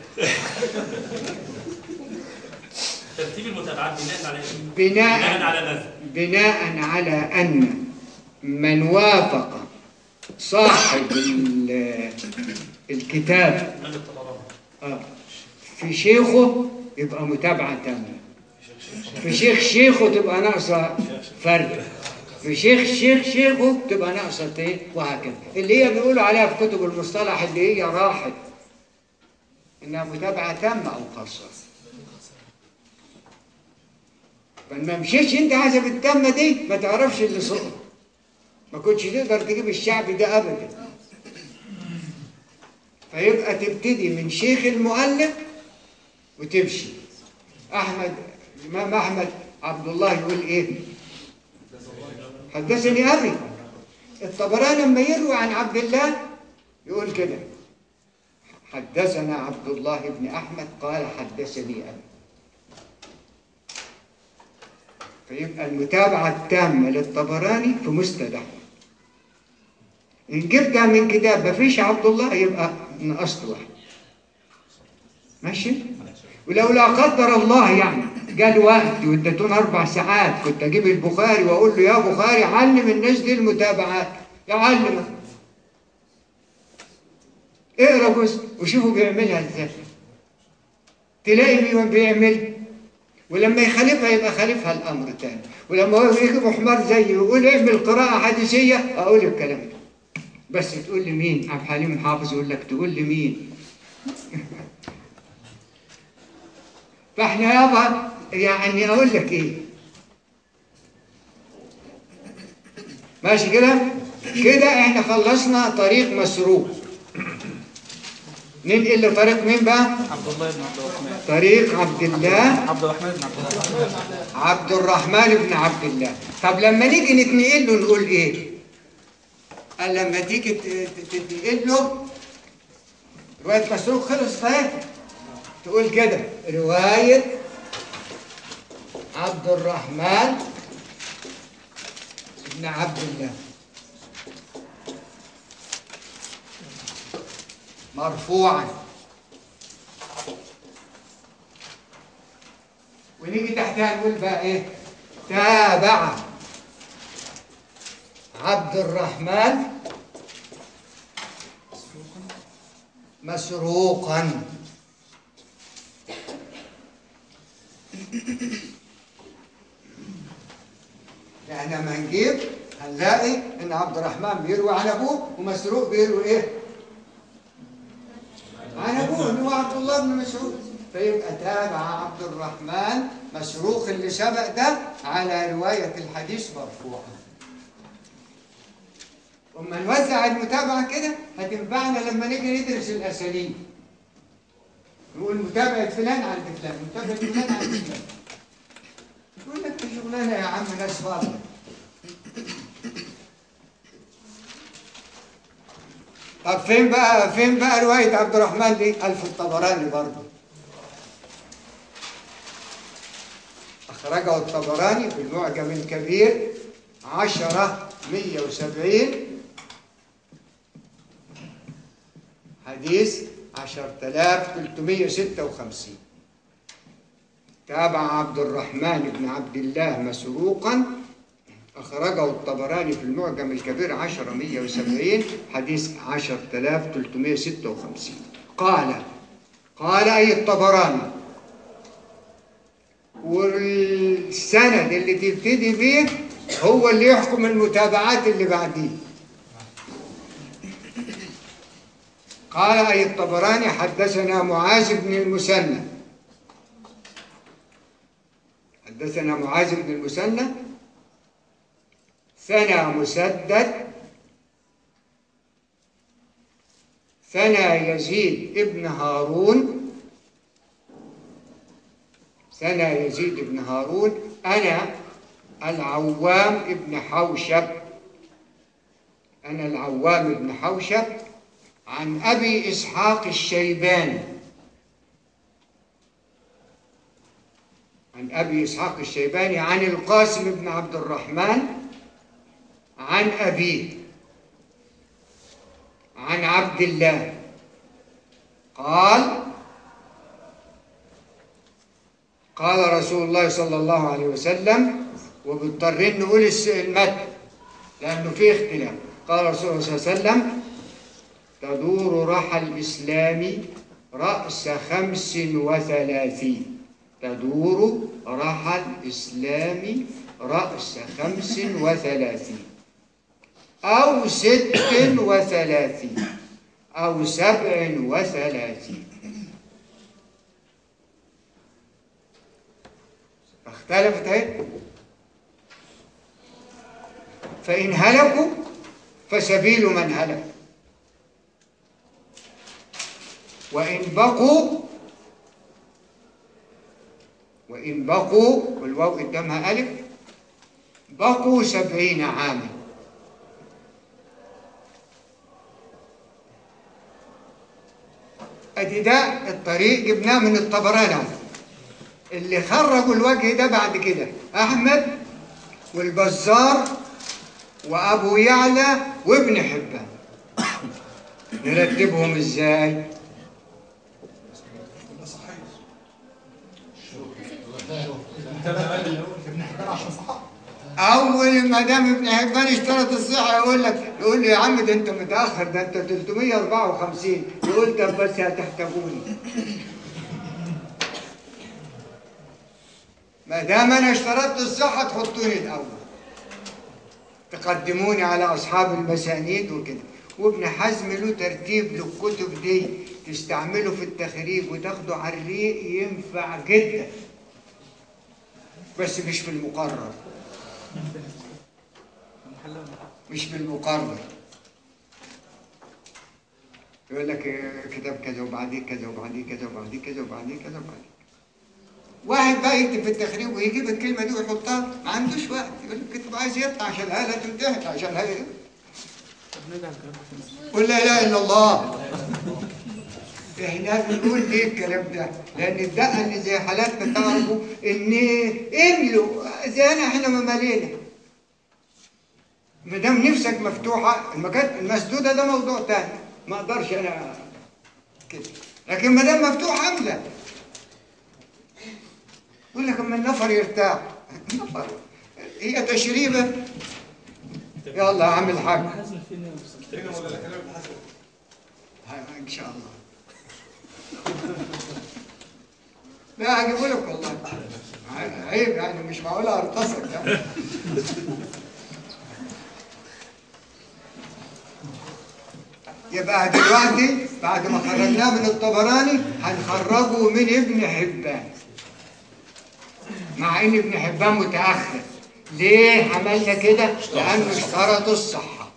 ترتيب المتابعات بناء على ايه؟ بناء بناء على ماذا؟ بناء على أن من وافق صاحب ال- الكتاب من الطبراني آه، في شيخه يبقى متابعة تامة في شيخ شيخه تبقى ناقصة فرد في شيخ شيخ شيخه تبقى ناقصة ايه وهكذا اللي هي بيقولوا عليها في كتب المصطلح اللي هي راحت انها متابعة تامة او خاصة فما مشيتش انت حسب التامة دي ما تعرفش اللي سقط ما كنتش تقدر تجيب الشعب ده ابدا فيبقى تبتدي من شيخ المؤلف وتمشي احمد الامام احمد عبد الله يقول ايه حدثني ابي الطبراني لما يروي عن عبد الله يقول كده حدثنا عبد الله بن احمد قال حدثني ابي فيبقى المتابعه التامه للطبراني في مسند احمد ان جبتها من كتاب ما فيش عبد الله يبقى نقصت واحد ماشي ولو لا قدر الله يعني جال وقت واديتونا اربع ساعات كنت اجيب البخاري واقول له يا بخاري علم الناس دي المتابعات يعلمك اقرا جزء وشوفوا بيعملها ازاي تلاقي بي- بيعمل ولما يخالفها يبقى خالفها الامر تاني ولما هو يجيب حمار زيه ويقول اعمل قراءه حديثيه اقول الكلام ده بس تقول لي مين عبد الحليم حافظ يقول لك تقول لي مين فاحنا يابا يعني اقول لك ايه ماشي كده كده احنا خلصنا طريق مسروق ننقل لطريق مين بقى عبد الله بن عبد الرحمن طريق عبد الله عبد الرحمن بن عبد الرحمن عبد الرحمن بن عبد الله طب لما نيجي نتنقل له نقول ايه قال لما تيجي ت- ت- تتنقل له رواية مسروق خلص طيب تقول كده رواية عبد الرحمن بن عبد الله مرفوعا ونيجي تحتها نقول بقى ايه تابع عبد الرحمن مسروقا يعني لما نجيب هنلاقي ان عبد الرحمن بيروي عن ابوه ومسروق بيروي ايه عن ابوه اللي هو عبد الله بن مسعود فيبقى تابع عبد الرحمن مسروق اللي سبق ده على رواية الحديث مرفوعا وما نوزع المتابعة كده هتنفعنا لما نيجي ندرس الأساليب نقول متابعة فلان عند فلان متابعة فلان عند فلان يقول لك دي شغلانة يا عم ناس فاضية طب فين بقى فين بقى رواية عبد الرحمن دي؟ ألف الطبراني برضه أخرجه الطبراني في المعجم الكبير عشرة مية وسبعين حديث عشر تلاف تلتمية ستة وخمسين تابع عبد الرحمن بن عبد الله مسروقا أخرجه الطبراني في المعجم الكبير عشرة مية وسبعين حديث عشر تلاف تلتمية ستة وخمسين قال قال أي الطبراني والسند اللي تبتدي بيه هو اللي يحكم المتابعات اللي بعديه قال أي الطبراني حدثنا معاذ بن المثنى حدثنا معاذ بن المثنى ثنى مسدد ثنى يزيد ابن هارون ثنى يزيد بن هارون أنا العوام ابن حوشب أنا العوام ابن حوشب عن أبي إسحاق الشيباني عن أبي إسحاق الشيباني عن القاسم بن عبد الرحمن عن أبيه عن عبد الله قال قال رسول الله صلى الله عليه وسلم وبنضطرين نقول الس- المتن لأنه فيه اختلاف قال رسول الله صلى الله عليه وسلم تدور رحى الإسلام رأس خمس وثلاثين تدور رحى الإسلام رأس خمس وثلاثين أو ست وثلاثين أو سبع وثلاثين اختلفت اهي فإن هلكوا فسبيل من هلك وإن بقوا وإن بقوا والواو قدامها ألف بقوا سبعين عاما أدي ده الطريق جبناه من الطبراني أهو. اللي خرجوا الوجه ده بعد كده أحمد والبزار وأبو يعلى وابن حبان نرتبهم إزاي؟ يبقى صحيح ابن حبان عشان صحابه اول ما دام ابن حبان اشترط الصحه يقول لك يقول لي يا عم ده انت متاخر ده انت 354 يقول طب بس هتحتاجوني ما دام انا اشترطت الصحه تحطوني الاول تقدموني على اصحاب المسانيد وكده وابن حزم له ترتيب للكتب دي تستعمله في التخريج وتاخده على الريق ينفع جدا بس مش في المقرر محلها مش بالمقارنة يقول لك آه، كتاب كذا وبعدين كذا وبعدين كذا وبعدين كذا وبعدين كذا وبعدين واحد بقى يكتب في التخريج ويجيب الكلمة دي ويحطها ما عندوش وقت يقول لك كتب عايز يطلع عشان الآلة تنتهي عشان هي طب نرجع للكلام ده قل لا اله الا الله احنا بنقول ليه الكلام ده لان الدقه اللي زي حالاتنا تعرفوا ان املوا زينا احنا ما مالينا ما دام نفسك مفتوحه المكان المسدوده ده موضوع تاني ما اقدرش انا كده لكن ما دام مفتوح املى يقول لك اما النفر يرتاح النفر هي تشريبه يلا يا عم الحاج حازم فين يا أستاذ؟ كده ولا كلام ابن حزم ها- ان شاء الله لا هجيبه لك والله ع- عيب يعني مش معقول ارتصك يعني يبقى دلوقتي بعد ما خرجناه من الطبراني هنخرجه من ابن حبان مع ان ابن حبان متاخر ليه عملنا كده لانه اشترط الصحه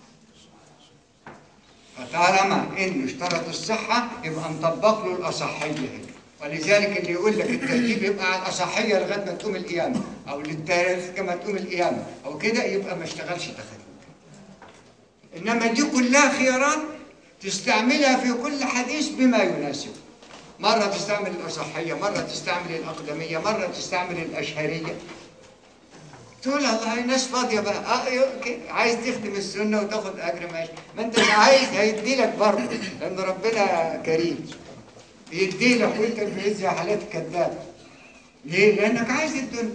فطالما انه اشترط الصحه يبقى نطبق له الاصحيه هنا ولذلك اللي يقول لك الترتيب يبقى على الاصحيه لغايه ما تقوم القيامه او للتاريخ كما تقوم القيامه او كده يبقى ما اشتغلش تخريج انما دي كلها خيارات تستعملها في كل حديث بما يناسب مرة تستعمل الأصحية مرة تستعمل الأقدمية مرة تستعمل الأشهرية تقول الله هي ناس فاضية بقى اه يمكن عايز تخدم السنة وتاخد أجر ماشي ما أنت مش عايز هيدي لك برضه لأن ربنا كريم يدي لك وأنت في حالات كذاب ليه؟ لأنك عايز الدنيا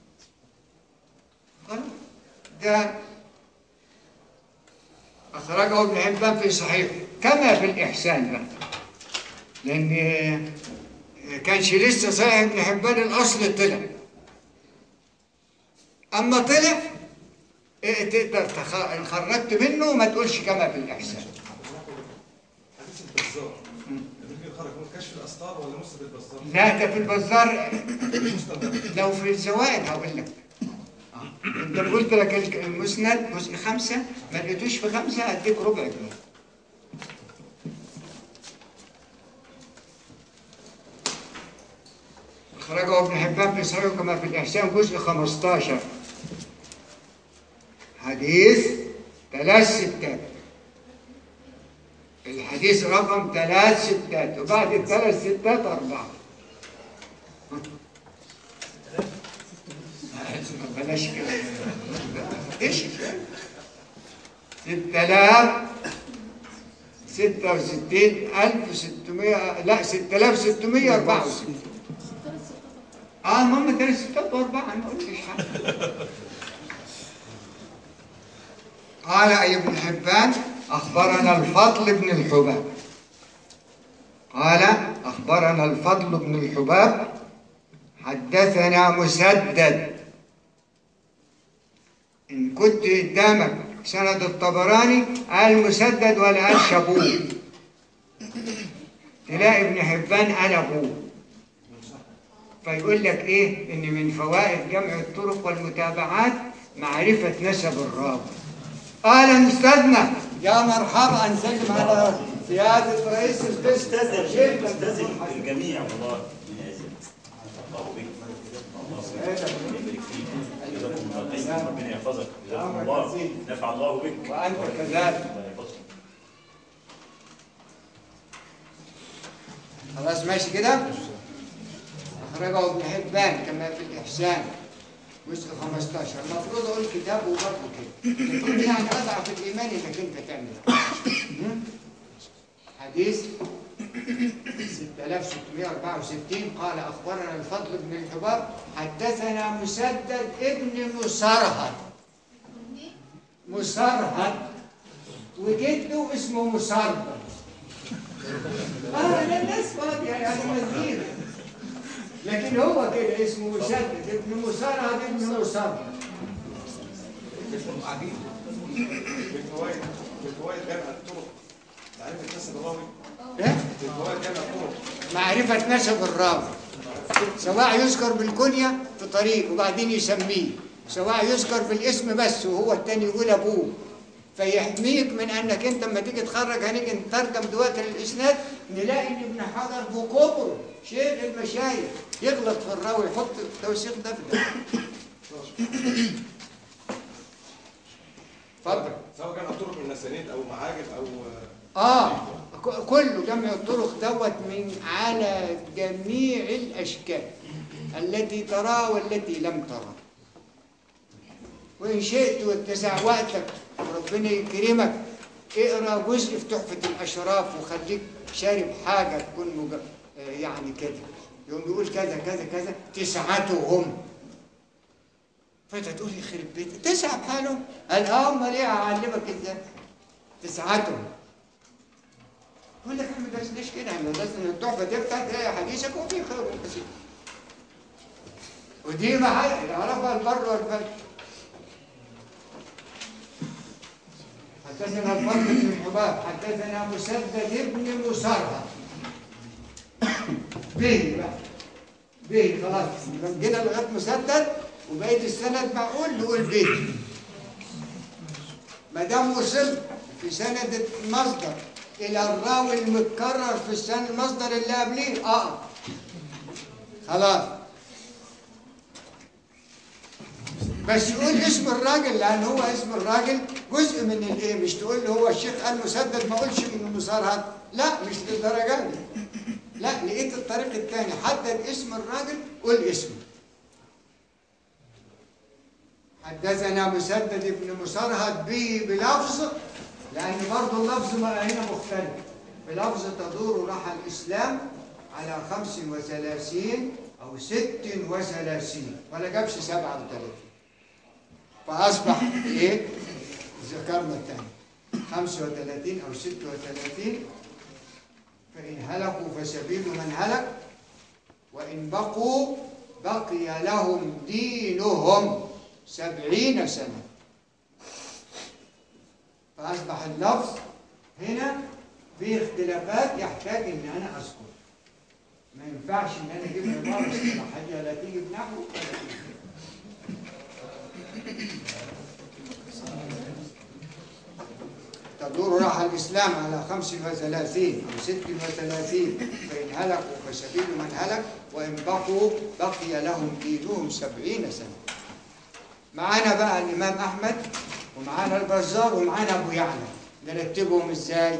خلاص ده أخرجه ابن حبان في صحيح كما في الإحسان بقى لأن كانش لسه صحيح ابن حبان الأصل طلع أما طلع إيه تقدر تخ... إن خرجت منه ما تقولش كما في الإحسان حديث البزار ممكن خرج من كشف الاسطار ولا مسند البزار؟ لا ده في البزار المسند لو في الزوائد هقول لك آه. انت قلت لك الك- المسند جزء خمسة ما لقيتوش في خمسة هديك ربع جنيه أخرجه ابن حبان في صحيح كما في الإحسان جزء 15 حديث ثلاث ستات الحديث رقم ثلاث ستات وبعد الثلاث ستات أربعة بلاش كده ايش ستة آلاف ستة وستين ألف ستمية لا ستة آلاف ستمية أربعة وستين اه المهم ثلاث ستات وأربعة أنا ما قلتش حاجة قال أي ابن حبان أخبرنا الفضل بن الحباب قال أخبرنا الفضل بن الحباب حدثنا مسدد إن كنت قدامك سند الطبراني قال مسدد ولا قال شابوه تلاقي ابن حبان قال أبوه فيقول لك إيه إن من فوائد جمع الطرق والمتابعات معرفة نسب الراوي أهلا أستاذنا يا مرحبا نسلم على سيادة رئيس القسم شيخنا استاذن الجميع والله من يزيد الله بك الله يبارك فيك جزاكم الله خير ربنا يحفظك جزاكم الله نفع الله بك وأنت كذلك الله يحفظك خلاص ماشي كده أخرجه ابن حبان كما في الإحسان جزء 15 المفروض أقول كتابه برضه كده لكن يعني أضعف الإيمان إنك أنت تعمل كده. م? حديث 6664 قال أخبرنا الفضل بن الحباب حدثنا مسدد ابن مسرهد مسرهد وجده اسمه مسربل اه لا الناس فاضية يعني مزيد لكن هو كده اسمه مسدد ابن مسرهد ابن مسرهد بالفوائد بالفوائد جمع الطرق معرفة نسب الراوي إيه؟ بالفوائد جمع الطرق معرفة نسب الراوي سواء يذكر بالكنية في طريق وبعدين يسميه سواء يذكر بالاسم بس وهو التاني يقول ابوه فيحميك من انك انت لما تيجي تخرج هنيجي نترجم دلوقتي للاسناد نلاقي ان ابن حجر بكبره شيخ المشايخ يغلط في الراوي يحط التوثيق ده في ده اتفضل سواء كان الطرق من اسانيد او معاجم او اه ك- كله جمع الطرق دوت من على جميع الاشكال التي ترى والتي لم ترى وان شئت واتسع وقتك وربنا يكرمك اقرا جزء في تحفه الاشراف وخليك شارب حاجه تكون مج... آه يعني كده يوم يقول كذا كذا كذا تسعتهم فانت تقول يخرب بيتك تسعه بحالهم قال اه امال ايه اعلمك ازاي تسعتهم يقول لك احنا ما درسناش كده احنا درسنا التحفه تفتح تلاقي حديثك وفي خير كثير ودي محل يعرفها البر والفجر حدثنا الفضل بن حباب حدثنا مسدد بن مسرهد به بقى به خلاص جينا لغايه مسدد وبقيت السند معقول نقول به ما دام وصلت في سند المصدر الى الراوي المتكرر في السند المصدر اللي قبليه اه خلاص بس يقول اسم الراجل لان هو اسم الراجل جزء من الايه مش تقول له هو الشيخ قال مسدد ما اقولش انه مسرهد لا مش للدرجه دي لا لقيت الطريق الثاني حدد اسم الراجل قول اسمه حدثنا مسدد بن مسرهد به بلفظ لأن برضه اللفظ ما هنا مختلف بلفظ تدور رحى الإسلام على خمس وثلاثين أو ست وثلاثين ولا جابش سبعة وثلاثين فأصبح إيه؟ ذكرنا الثاني خمس وثلاثين أو ست وثلاثين فإن هلكوا فسبيل من هلك وإن بقوا بقي لهم دينهم سبعين سنة فأصبح اللفظ هنا فيه اختلافات يحتاج إن أنا أذكر ما ينفعش إن أنا أجيب عبارة اصطلاحية لا تيجي بنحو ولا تيجي تدور راح الإسلام على خمس وثلاثين أو ست وثلاثين فإن هلكوا فسبيل من هلك وإن بقوا بقي لهم دينهم سبعين سنة معانا بقى الإمام أحمد ومعانا البزار ومعانا أبو يعلى نرتبهم إزاي؟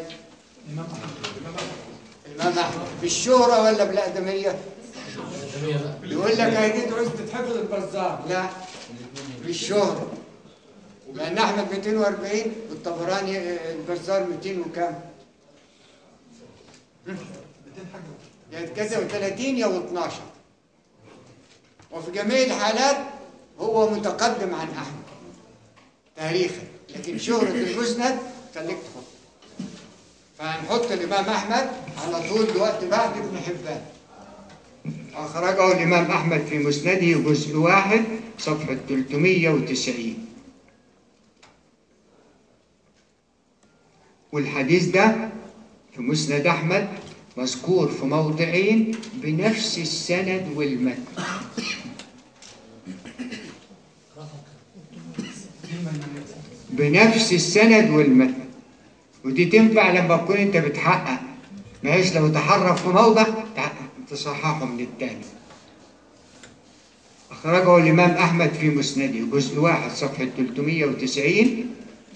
الإمام أحمد بالشهرة ولا بالأقدمية؟ يقول لك هيجي تعوز تتحفظ البزار لا بالشهرة لأن أحمد 240 والطبراني آه، البزار 200 وكام؟ يا كذا و30 يا و12 وفي جميع الحالات هو متقدم عن أحمد تاريخا لكن شهرة المسند خليك تحط فهنحط الإمام أحمد على طول دلوقتي بعد ابن حبان أخرجه الإمام أحمد في مسنده جزء واحد صفحة 390 والحديث ده في مسند أحمد مذكور في موضعين بنفس السند والمتن بنفس السند والمتن ودي تنفع لما تكون انت بتحقق بحيث لو تحرف في موضع تع- تصححه من التاني أخرجه الإمام أحمد في مسنده جزء واحد صفحة 390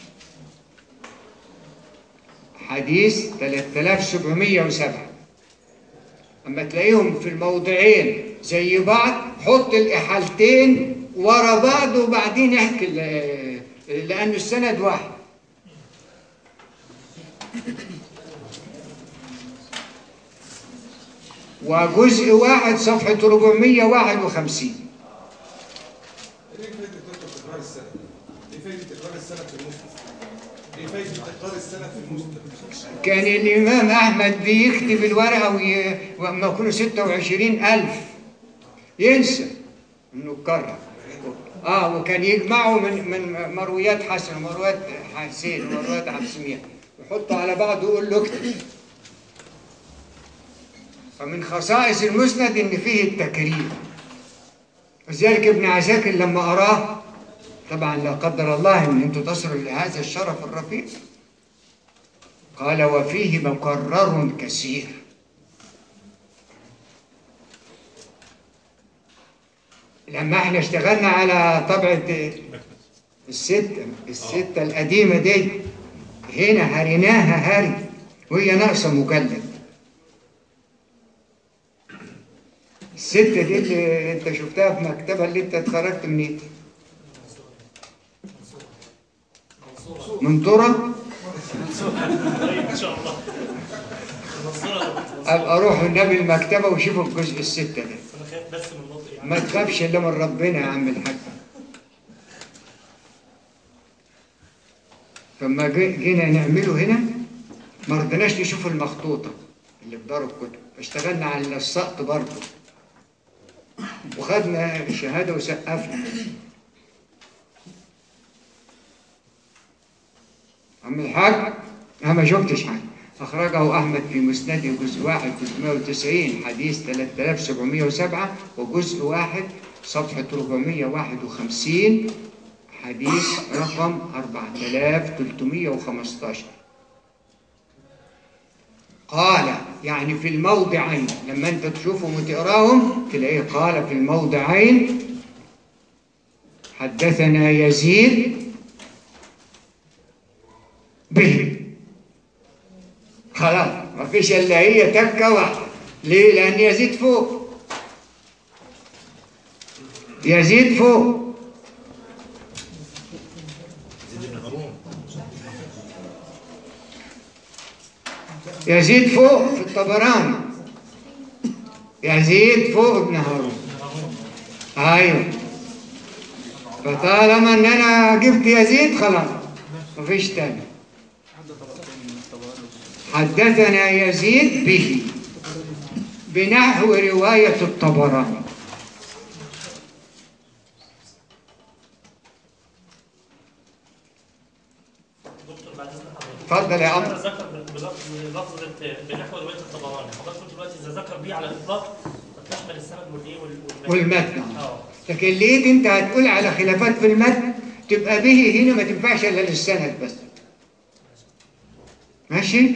حديث 3707 أما تلاقيهم في الموضعين زي بعض حط الإحالتين ورا بعض وبعدين احكي ال- لأن السند واحد وجزء واحد صفحة 451 ايه فايدة دكتور تكرار السنة؟ ايه فايدة تكرار السنة في المسند؟ ايه فايدة تكرار السنة في المسند؟ كان الإمام أحمد بيكتب الورقة وي... وما يكونوا 26 ألف ينسى إنه اتكرر آه وكان يجمعوا من من مرويات حسن ومرويات حسين ومرويات عبد السميع يحطوا على بعض ويقول له اكتب فمن خصائص المسند إن فيه التكرير لذلك ابن عساكر لما أراه طبعا لا قدر الله ان انتم تصلوا لهذا الشرف الرفيع قال وفيه مقرر كثير لما احنا اشتغلنا على طبعة الستة الستة القديمة دي هنا هريناها هري وهي ناقصة مجلد الستة دي اللي انت شفتها في مكتبها اللي انت اتخرجت منين؟ من ترى طيب ان شاء الله المنصوره ابقى اروح النبي المكتبة وشوف الجزء الستة ده انا خايف بس من النطق يعني ما تخافش الا من ربنا يا عم الحاج فما جي- جينا نعمله هنا ما رضيناش نشوف المخطوطة اللي في دار الكتب اشتغلنا على السقط برضه وخدنا شهادة وسقفنا عم الحاج أنا ما شفتش حاجة أخرجه أحمد في مسنده جزء واحد 390 حديث 3707 وجزء واحد صفحة 451 حديث رقم 4315 قال يعني في الموضعين لما انت تشوفهم وتقراهم تلاقيه قال في الموضعين حدثنا يزيد به خلاص ما فيش الا هي تكه واحده ليه لان يزيد فوق يزيد فوق يزيد فوق في الطبراني يزيد فوق ابن هارون ايوه فطالما ان انا جبت يزيد خلاص مفيش تاني حدثنا يزيد به بنحو رواية الطبراني دكتور بعد اذن حضرتك اتفضل يا عم انا ذكر بلفظ لفظه بنحو روايه الطبراني حضرتك قلت دلوقتي اذا ذكر بيه على الاطلاق فتشمل السند والايه وال- والمتن والمتن اه لكن لقيت انت هتقول على خلافات في المتن تبقى به هنا ما تنفعش الا للسند بس ماشي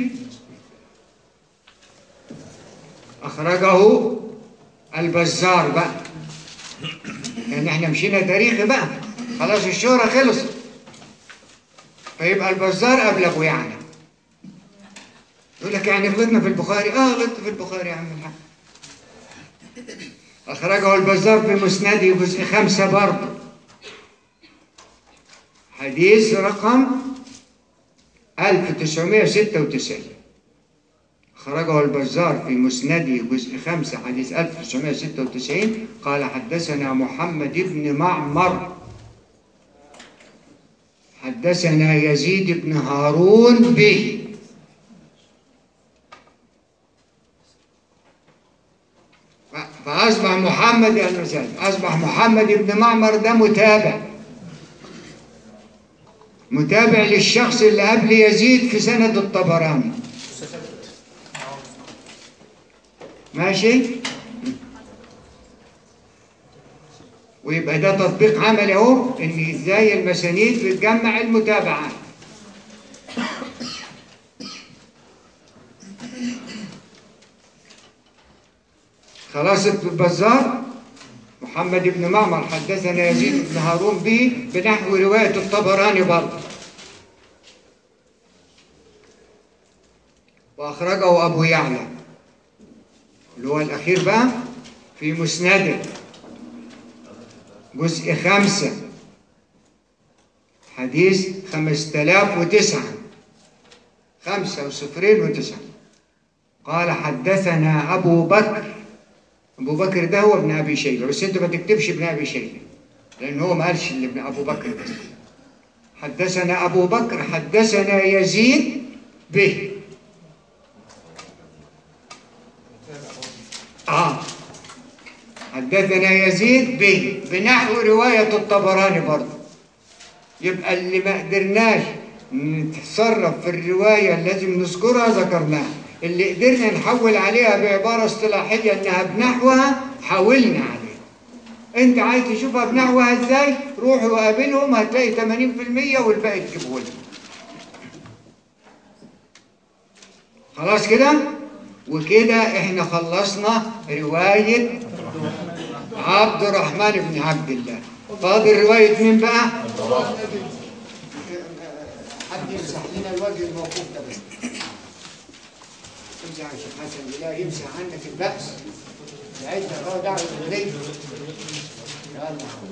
اخرجه البزار بقى لان احنا مشينا تاريخي بقى خلاص الشهرة خلصت فيبقى البزار قبل ابو يعلى يقول لك يعني غلطنا في البخاري اه غلطت في البخاري يا عم الحاج أخرجه البزار في مسنده جزء خمسة برضه حديث رقم 1996 أخرجه البزار في مسنده جزء خمسة حديث 1996 قال حدثنا محمد بن معمر حدثنا يزيد بن هارون به فأصبح محمد يا المساعد أصبح محمد بن معمر ده متابع متابع للشخص اللي قبل يزيد في سند الطبراني ماشي ويبقى ده تطبيق عملي اهو ان ازاي المسانيد بتجمع المتابعات خلاص البزار محمد بن معمر حدثنا يزيد بن هارون به بنحو رواية الطبراني برضه وأخرجه أبو يعلى اللي هو الأخير بقى في مسنده جزء خمسة حديث خمسة آلاف وتسعة خمسة وصفرين وتسعة قال حدثنا أبو بكر أبو بكر ده هو ابن أبي شيبة بس أنت ما تكتبش ابن أبي شيبة لأن هو ما قالش اللي ابن أبو بكر ده حدثنا أبو بكر حدثنا يزيد به آه حدثنا يزيد به بنحو رواية الطبراني برضه يبقى اللي ما قدرناش نتصرف في الرواية اللي لازم نذكرها ذكرناها اللي قدرنا نحول عليها بعبارة اصطلاحية انها بنحوها حاولنا عليها انت عايز تشوفها بنحوها ازاي روح وقابلهم هتلاقي 80% والباقي تجيبه لهم خلاص كده وكده احنا خلصنا رواية عبد الرحمن بن عبد الله فاضل رواية مين بقى؟ حد يمسح لنا الوجه الموقوف ده بس امسح يا شيخ حسن لا يمسح عنك البأس لعيد اه دعوة إليه يلا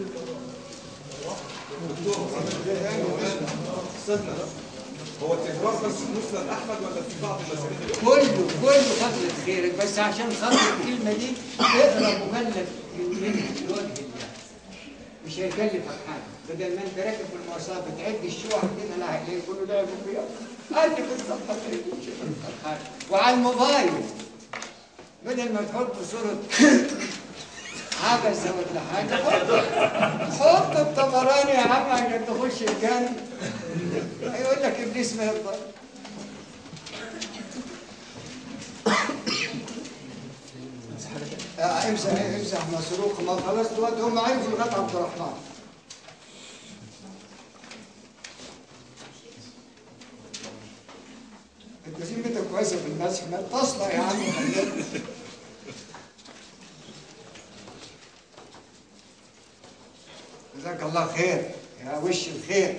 استاذنا هو التكرار بس في مسند احمد ولا في بعض المسائل كله كله خطرة خيرك بس عشان خاطر الكلمة دي اقرا مكلف منها لوجه الله مش هيكلفك حاجة بدل ما انت راكب في المواصلات بتعد الشوع عندنا لا هيلاقي كله لعب فيها قال في الصفحة حاجة وعلى الموبايل بدل ما تحط صورة عبسة ولا حاجة حط- حط الطبراني يا عم عشان تخش الجنة هيقول لك ابليس ما يرضى آه، امسح امسح مسروق ما خلاص دلوقتي هم عرفوا لغايه عبد الرحمن انت ذمتك كويسه في المسح ما تصنع يا عم خليك. جزاك الله خير يا وش الخير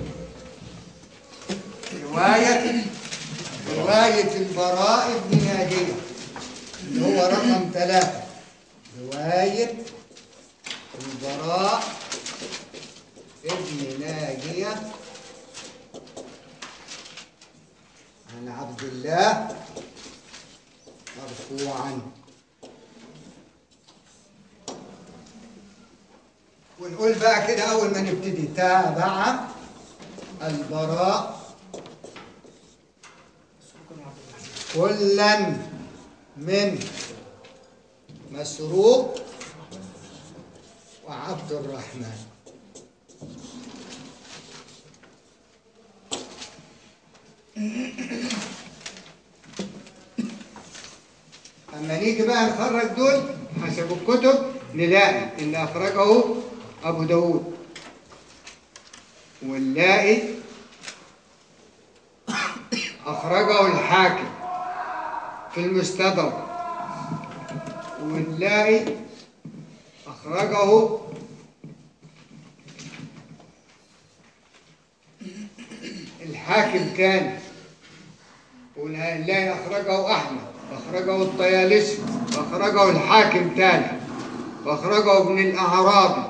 رواية رواية البراء بن ناجية اللي هو رقم ثلاثة رواية البراء ابن ناجية عن عبد الله مرفوعا ونقول بقى كده أول ما نبتدي تابع البراء كلا من مسروق وعبد الرحمن أما نيجي بقى نخرج دول حسب الكتب نلاقي إن أخرجه أبو داود ونلاقي أخرجه الحاكم في المستدرك ونلاقي أخرجه الحاكم كان ونلاقي أخرجه أحمد أخرجه الطيالسي وأخرجه الحاكم تاني وأخرجه ابن الأعرابي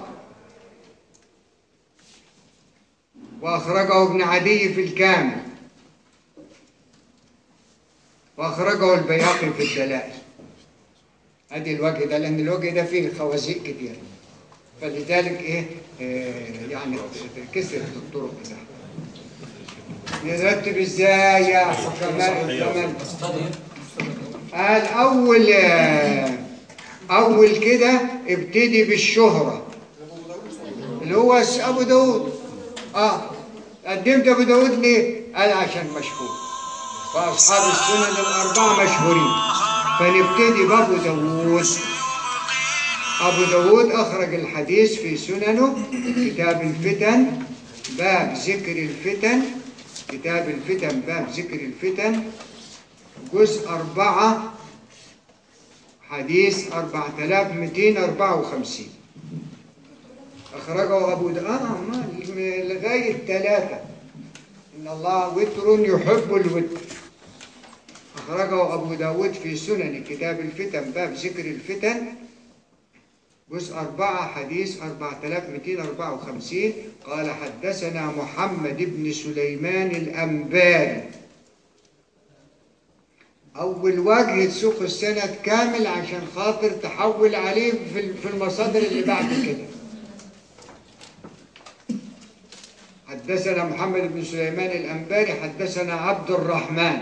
وأخرجه ابن عدي في الكامل وأخرجه البياقي في الدلائل ادي الوجه ده لان الوجه ده فيه خوازيق كتير فلذلك ايه آه يعني كسرت الطرق بتاعته نرتب ازاي يا حكماء الزمن قال اول آه اول كده ابتدي بالشهرة اللي هو ابو داود اه قدمت ابو داود ليه قال عشان مشهور فاصحاب السنن الاربعه مشهورين فنبتدي بابو داود أبو داود أخرج الحديث في سننه كتاب الفتن باب ذكر الفتن كتاب الفتن باب ذكر الفتن جزء أربعة حديث أربعة آلاف مئتين أربعة وخمسين أخرجه أبو داود آه ما لغاية ثلاثة إن الله وتر يحب الوتر أخرجه أبو داود في سنن كتاب الفتن باب ذكر الفتن جزء أربعة حديث أربعة آلاف مئتين أربعة وخمسين قال حدثنا محمد بن سليمان الأنباري أول وجه تسوق السند كامل عشان خاطر تحول عليه في في المصادر اللي بعد كده حدثنا محمد بن سليمان الأنباري حدثنا عبد الرحمن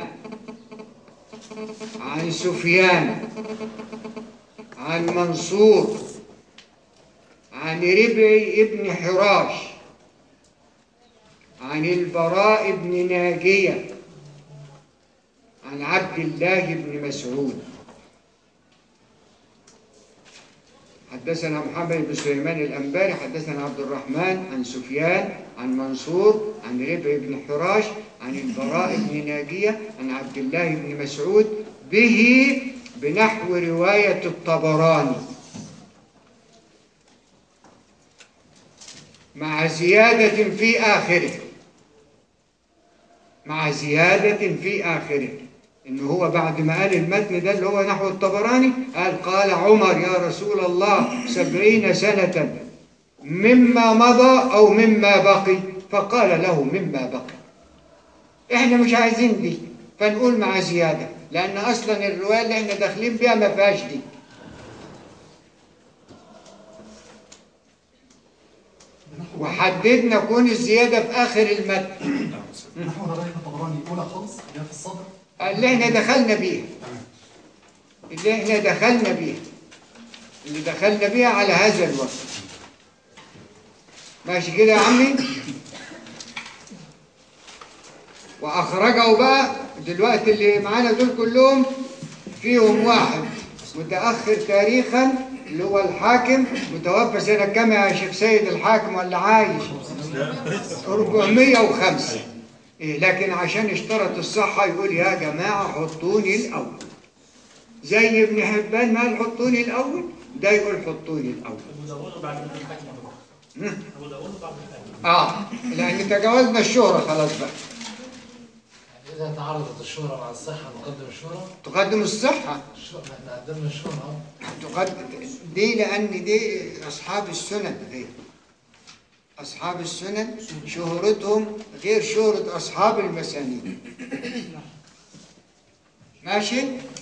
عن سفيان عن منصور عن ربعي ابن حراش عن البراء بن ناجية عن عبد الله بن مسعود حدثنا محمد بن سليمان الأنباري حدثنا عبد الرحمن عن سفيان عن منصور عن ربع بن حراش عن البراء بن ناجية عن عبد الله بن مسعود به بنحو رواية الطبراني مع زيادة في آخره مع زيادة في آخره إن هو بعد ما قال المتن ده اللي هو نحو الطبراني قال قال عمر يا رسول الله سبعين سنة مما مضى أو مما بقي فقال له مما بقي إحنا مش عايزين دي فنقول مع زيادة لأن أصلا الرواية اللي إحنا داخلين بيها ما فيهاش دي وحددنا كون الزيادة في آخر المتن نحو رواية الطبراني الأولى خالص اللي هي في الصدر اللي احنا دخلنا بيها اللي احنا دخلنا بيها اللي دخلنا بيها على هذا الوقت ماشي كده يا عمي واخرجه بقى دلوقتي اللي معانا دول كلهم فيهم واحد متاخر تاريخا اللي هو الحاكم متوفى سنه كام يا شيخ سيد الحاكم ولا عايش 405 إيه لكن عشان اشترط الصحة يقول يا جماعة حطوني الأول زي ابن حبان ما قال حطوني الأول ده يقول حطوني الأول ابو داوود بعد الحاكم مم. ابو داوود بعد الحاكم اه لأن تجاوزنا الشهرة خلاص بقى إذا تعارضت الشهرة مع الصحة نقدم الشهرة تقدم الصحة الشهرة احنا قدمنا الشهرة أهو. تقدم دي لأن دي أصحاب السنن غير أصحاب السنن شهرتهم غير شهرة أصحاب المسانيد ماشي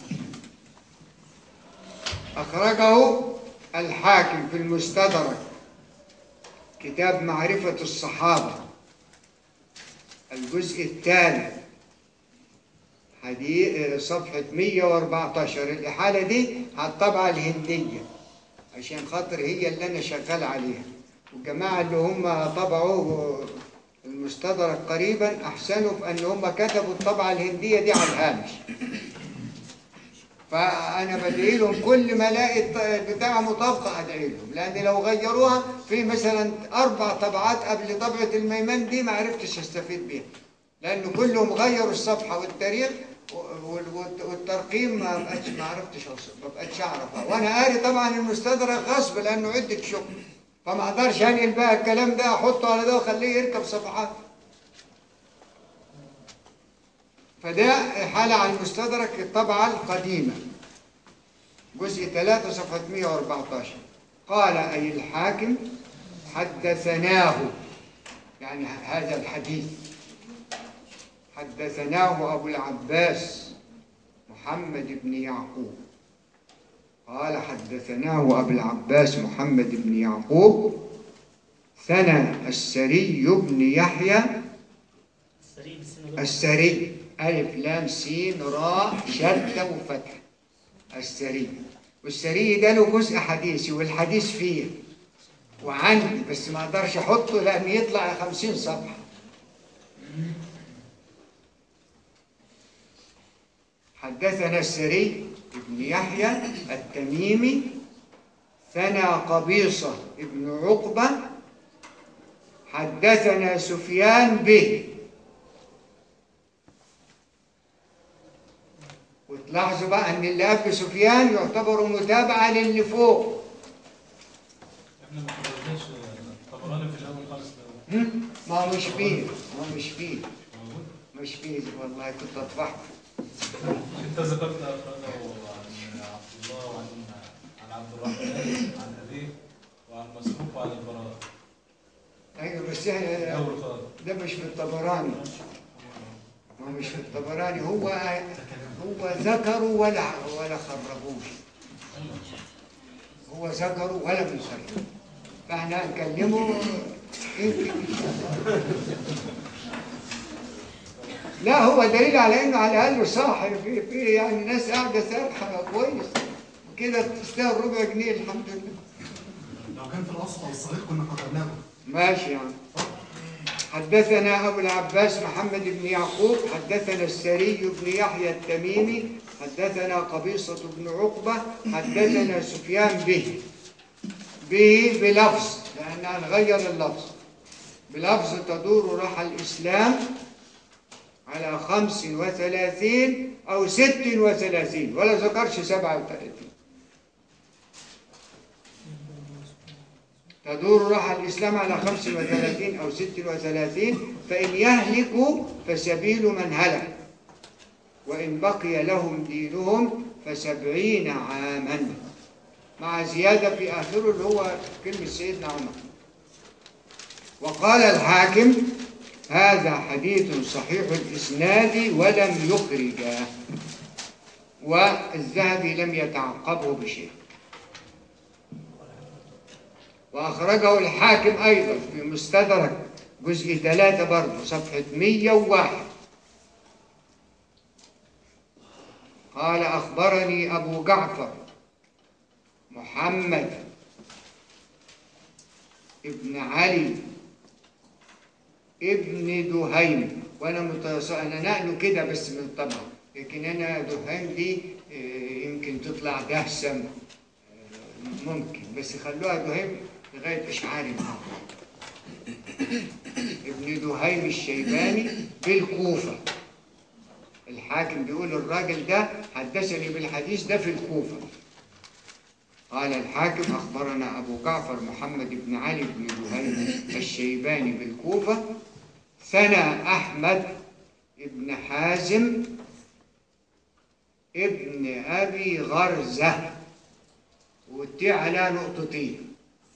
أخرجه الحاكم في المستدرك كتاب معرفة الصحابة الجزء الثالث حديث صفحة 114 الإحالة دي على الطبعة الهندية عشان خاطر هي اللي أنا شغال عليها والجماعة اللي هم طبعوا المستدرك قريبا أحسنوا في أن هم كتبوا الطبعة الهندية دي على الهامش فأنا بدعي لهم كل ما ألاقي الط- البتاعة مطابقة أدعي لهم لأن لو غيروها في مثلا أربع طبعات قبل طبعة الميمان دي ما عرفتش أستفيد بيها لأن كلهم غيروا الصفحة والتاريخ وال- وال- والترقيم ما بقتش ما عرفتش أوصل- ما بقتش أعرفها وأنا قاري طبعا المستدرك غصب لأنه عدة شغل فما أقدرش أنقل بقى الكلام ده أحطه على ده وأخليه يركب صفحات فده حالة على المستدرك الطبعة القديمة جزء 3 صفحة 114 قال أي الحاكم حدثناه يعني هذا الحديث حدثناه أبو العباس محمد بن يعقوب قال حدثناه أبو العباس محمد بن يعقوب ثنى السري بن يحيى السريع بالسن ده السري ألف لام سين راء شدة وفتح السري والسري ده له جزء حديثي والحديث فيه وعندي بس ما اقدرش احطه لان يطلع خمسين صفحة حدثنا السري ابن يحيى التميمي ثنى قبيصة ابن عقبة حدثنا سفيان به وتلاحظوا بقى ان اللي قبل سفيان يعتبر متابعة للي فوق احنا ما حضرناش الطبراني في الاول خالص ده هم؟ ما هو مش فيه ما هو مش فيه موجود مش فيه والله كنت اطبعه انت ذكرت اخرجه عن عبد الله وعن عن عبد الرحمن عن ابيه وعن مسروق وعن البراء ايوه بس احنا اول خالص ده مش في الطبراني ما هو مش في الطبراني هو هو ذكروا ولا ولا خرجوش هو ذكروا ولا بيخرجوا فاحنا هنكلمه يمكن لا هو دليل على انه على الاقل صاحي في في يعني ناس قاعده سارحه كويس كده تستاهل ربع جنيه الحمد لله لو كان في الاصل او الصغير كنا قدرناه ماشي يعني حدثنا أبو العباس محمد بن يعقوب حدثنا السري بن يحيى التميمي حدثنا قبيصة بن عقبة حدثنا سفيان به به بلفظ لأن هنغير اللفظ بلفظ تدور رحى الإسلام على خمس وثلاثين أو ست وثلاثين ولا ذكرش سبعة وثلاثين تدور رحى الإسلام على خمس وثلاثين أو ست وثلاثين فإن يهلكوا فسبيل من هلك وإن بقي لهم دينهم فسبعين عاما مع زيادة في آخره اللي هو كلمة سيدنا عمر وقال الحاكم هذا حديث صحيح الإسناد ولم يخرجه والذهبي لم يتعقبه بشيء وأخرجه الحاكم أيضا في مستدرك جزء ثلاثة برضه صفحة 101 قال أخبرني أبو جعفر محمد ابن علي ابن دهيم وانا متص... انا نقله كده بس من الطبع لكن انا دهيم دي آه، يمكن تطلع دهسم آه، ممكن بس خلوها دهيم لغايه اشعاري معاهم ابن دهيم الشيباني بالكوفه الحاكم بيقول الراجل ده حدثني بالحديث ده في الكوفه قال الحاكم أخبرنا أبو جعفر محمد بن علي بن دهيم الشيباني بالكوفة ثنى أحمد بن حازم ابن أبي غرزة والتي على نقطتين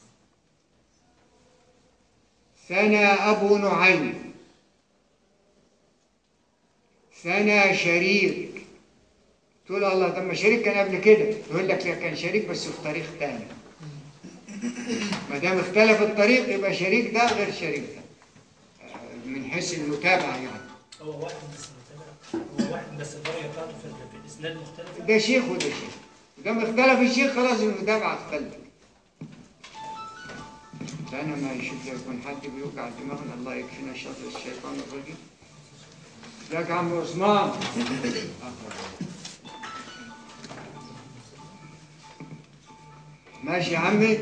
ثنى أبو نعيم ثنى شريك تقول الله طب ما شريك كان قبل كده يقول لك لا كان شريك بس في طريق تاني ما دام اختلف الطريق يبقى شريك ده غير شريك ده آه، من حيث المتابعه يعني هو واحد بس متابع هو واحد بس الدرجه بتاعته في في الاسناد مختلفه ده شيخ وده شيخ دام اختلف الشيخ خلاص المتابعه اختلفت فانا ما يشوف يكون حد بيوقع دماغنا الله يكفينا شر الشيطان الرجيم ازيك يا عم عثمان ماشي يا عمي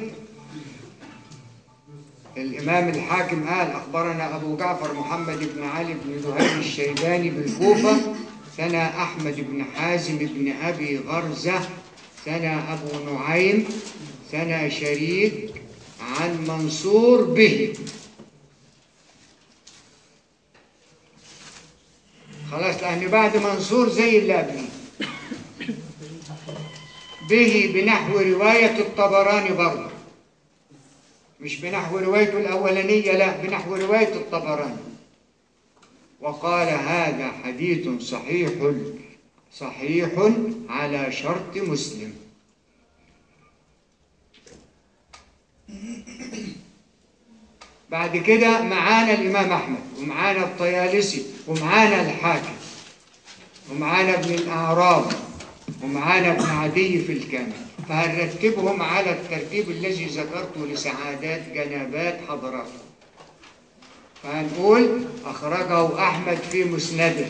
الإمام الحاكم قال أخبرنا أبو جعفر محمد بن علي بن زهير الشيباني بالكوفة ثنى أحمد بن حازم بن أبي غرزة ثنى أبو نعيم ثنى شريك عن منصور به خلاص لأن بعد منصور زي اللي قبليه به بنحو رواية الطبراني برضه مش بنحو روايته الأولانية لا بنحو رواية الطبراني وقال هذا حديث صحيح صحيح على شرط مسلم بعد كده معانا الإمام أحمد ومعانا الطيالسي ومعانا الحاكم ومعانا ابن الأعراب ومعانا ابن عدي في الكامل فهنرتبهم على الترتيب الذي ذكرته لسعادات جنابات حضراتكم فهنقول أخرجه أحمد في مسنده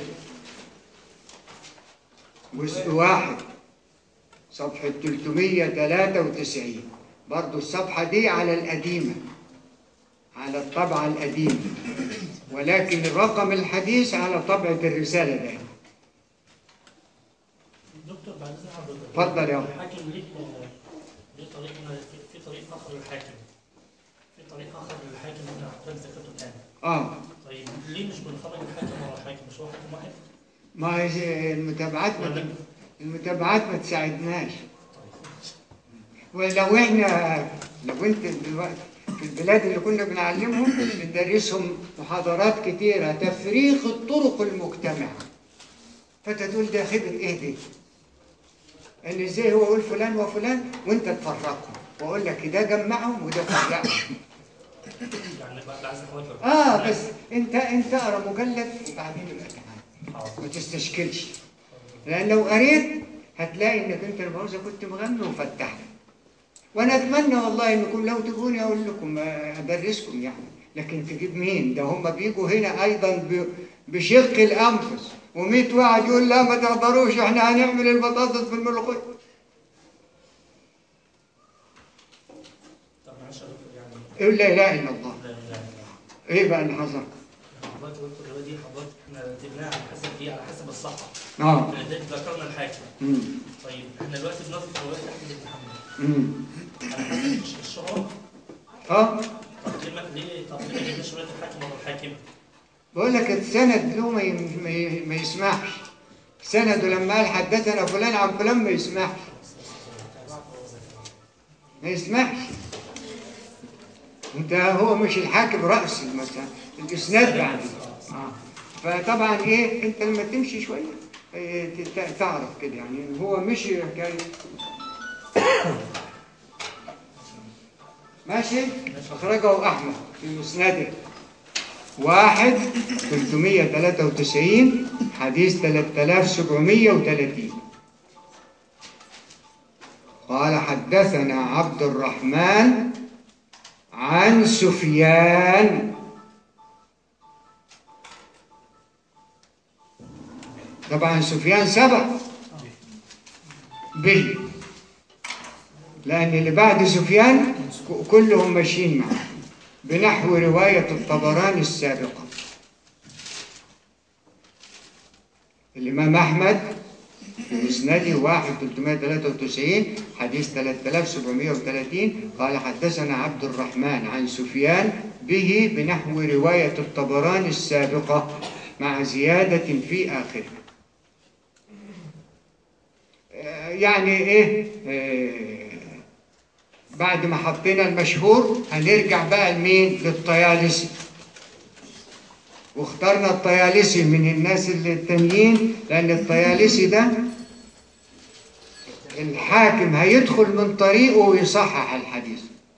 جزء واحد صفحة 393 برضو الصفحة دي على القديمة على الطبعة القديمة ولكن الرقم الحديث على طبعة الرسالة ده دكتور بعد اذن حضرتك اتفضل يا أخي. الحاكم ليه ليه طريق في- في طريق اخر للحاكم في طريق اخر للحاكم اللي حضرتك ذكرته الان اه طيب ليه مش بنخرج الحاكم ورا الحاكم مش هو حاكم واحد؟ ما هي المتابعات ما المتابعات ما تساعدناش ولو احنا لو انت دلوقتي في البلاد اللي كنا بنعلمهم بندرسهم محاضرات كتيرة تفريغ الطرق المجتمعة فانت تقول ده خدمة ايه دي؟ ان ازاي هو يقول فلان وفلان وانت تفرقهم واقول لك ده جمعهم وده فرقهم يعني بعد عايز حضرتك اه بس انت انت اقرا مجلد وبعدين يبقى تعالى حاضر. ما تستشكلش لان لو قريت هتلاقي انك انت المؤاخذه كنت مغني وفتحت وانا اتمنى والله انكم لو تجوني اقول لكم آه، ادرسكم يعني لكن تجيب مين ده هم بيجوا هنا ايضا ب- بشق الانفس و100 واحد يقول لا ما تقدروش احنا هنعمل البطاطس بالملوخيه طب يقول لا اله الا الله لا لا لا ايه بقى اللي حصل؟ حضرتك قلت الروايه دي حضرتك احنا رتبناها على حسب ايه على حسب الصحه اه لذلك ذكرنا الحاكم مم. طيب احنا دلوقتي بنذكر روايه احمد بن حنبل مم. على حسب الشهره اه طب ليه ما ليه طب ليه ما جبناش روايه الحاكم ولا الحاكم؟ بقول لك السند له ما, ي- ما, ي- ما يسمحش سنده لما قال حدثنا فلان عن فلان ما يسمحش ما يسمحش انت هو مش الحاكم رأسي مثلا الاسناد بعد آه. فطبعا ايه انت لما تمشي شويه إيه، ت- تعرف كده يعني هو مش حكايه ماشي اخرجه احمد في مسنده واحد 393 حديث 3730 قال حدثنا عبد الرحمن عن سفيان طبعا سفيان سبق به لأن اللي بعد سفيان ك- كلهم ماشيين معه بنحو رواية الطبراني السابقة الإمام أحمد في مسنده واحد 393 حديث 3730 قال حدثنا عبد الرحمن عن سفيان به بنحو رواية الطبراني السابقة مع زيادة في آخره آه، يعني إيه آه، بعد ما حطينا المشهور هنرجع بقى لمين للطيالسي واخترنا الطيالسي من الناس اللي التانيين لأن الطيالسي ده الحاكم هيدخل من طريقه ويصحح الحديث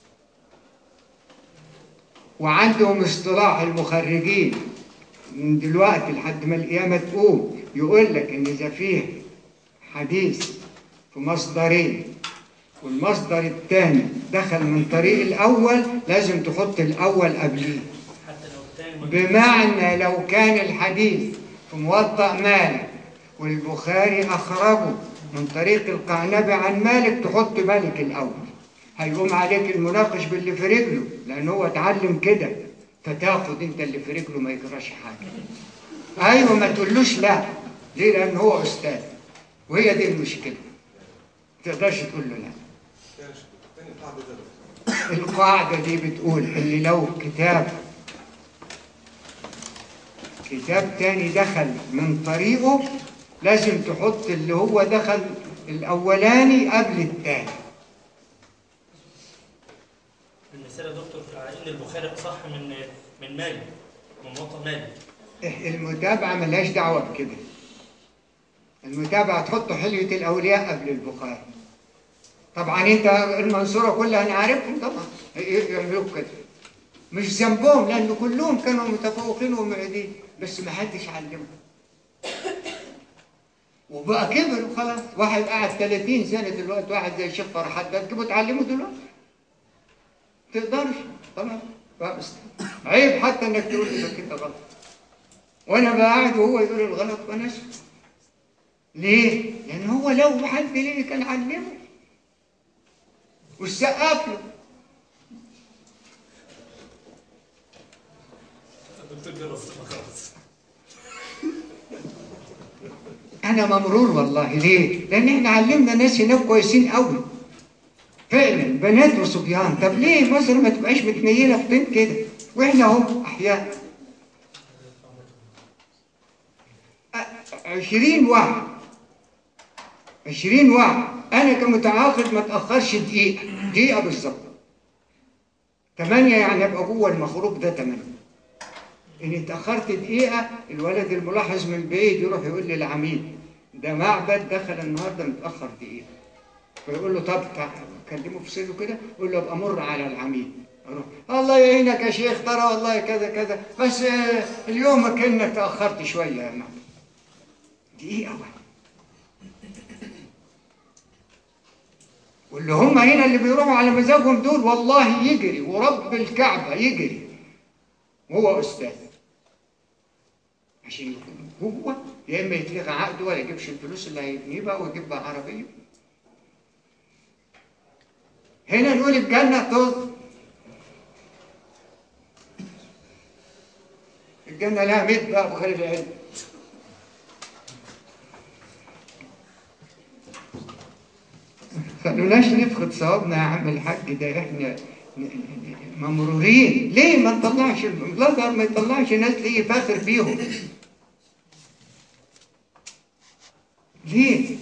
وعندهم اصطلاح المخرجين من دلوقتي لحد ما القيامة تقوم يقول لك إن إذا فيه حديث في مصدرين والمصدر الثاني دخل من طريق الأول لازم تحط الأول قبليه حتى لو الثاني ما بمعنى لو كان الحديث في موطأ مالك والبخاري أخرجه من طريق القعنبي عن مالك تحط مالك الأول هيقوم عليك المناقش باللي في رجله لأن هو اتعلم كده فتاخد انت اللي في رجله ما يجراش حاجة أيوة ما تقولوش لا ليه لأن هو أستاذ وهي دي المشكلة ما تقدرش تقول له لا تاني قاعدة ذلك القاعدة دي بتقول اللي لو كتاب كتاب تاني دخل من طريقه لازم تحط اللي هو دخل الأولاني قبل التاني المثال يا دكتور على ان البخاري اصح من من مالك من موطن مالك المتابعة ملهاش دعوة بكده المتابعة تحط حلية الأولياء قبل البخاري طبعا انت المنصورة كلها انا عارفهم طبعا يعملوا كده مش ذنبهم لأن كلهم كانوا متفوقين ومعيدين بس ما حدش علمهم وبقى كبر خلاص واحد قاعد 30 سنة دلوقتي واحد زي الشيخ فرحات ده تجيبه تعلمه دلوقتي تقدرش طبعا بقى بس عيب حتى انك تقول انك انت غلط وانا بقى قاعد وهو يقول الغلط وانا اسكت ليه؟ لان هو لو حد ليه كان علمه والسقف له الدكتور جرس خلاص انا ممرور والله ليه؟ لان احنا علمنا ناس هناك كويسين قوي فعلا بنات وصبيان طب ليه مصر ما تبقاش متنيله في طين كده واحنا اهو احياء أ- عشرين واحد عشرين واحد انا كمتعاقد ما تاخرش دقيقه دقيقه بالظبط ثمانية يعني ابقى جوه المخروق ده ثمانية ان اتاخرت دقيقه الولد الملاحظ من بعيد يروح يقول للعميد ده معبد دخل النهارده متاخر دقيقه فيقول له طب تع- كلمه في سره كده يقول له ابقى مر على العميد اروح الله يعينك يا شيخ ترى والله كذا كذا بس آه، اليوم كانك تاخرت شويه يا معبد دقيقه واحده واللي هم هنا اللي بيروحوا على مزاجهم دول والله يجري ورب الكعبه يجري وهو استاذ عشان يكون هو يا اما يتلغى عقده ولا يجيبش الفلوس اللي هيبنيه بقى ويجيب بقى عربيه هنا نقول الجنه طز الجنة لها 100 باب غير العلم خلوناش نفقد صوابنا يا عم الحاج ده احنا ن- ن- ممرورين ليه ما نطلعش الازهر ما يطلعش ناس ليه يفاخر بيهم ليه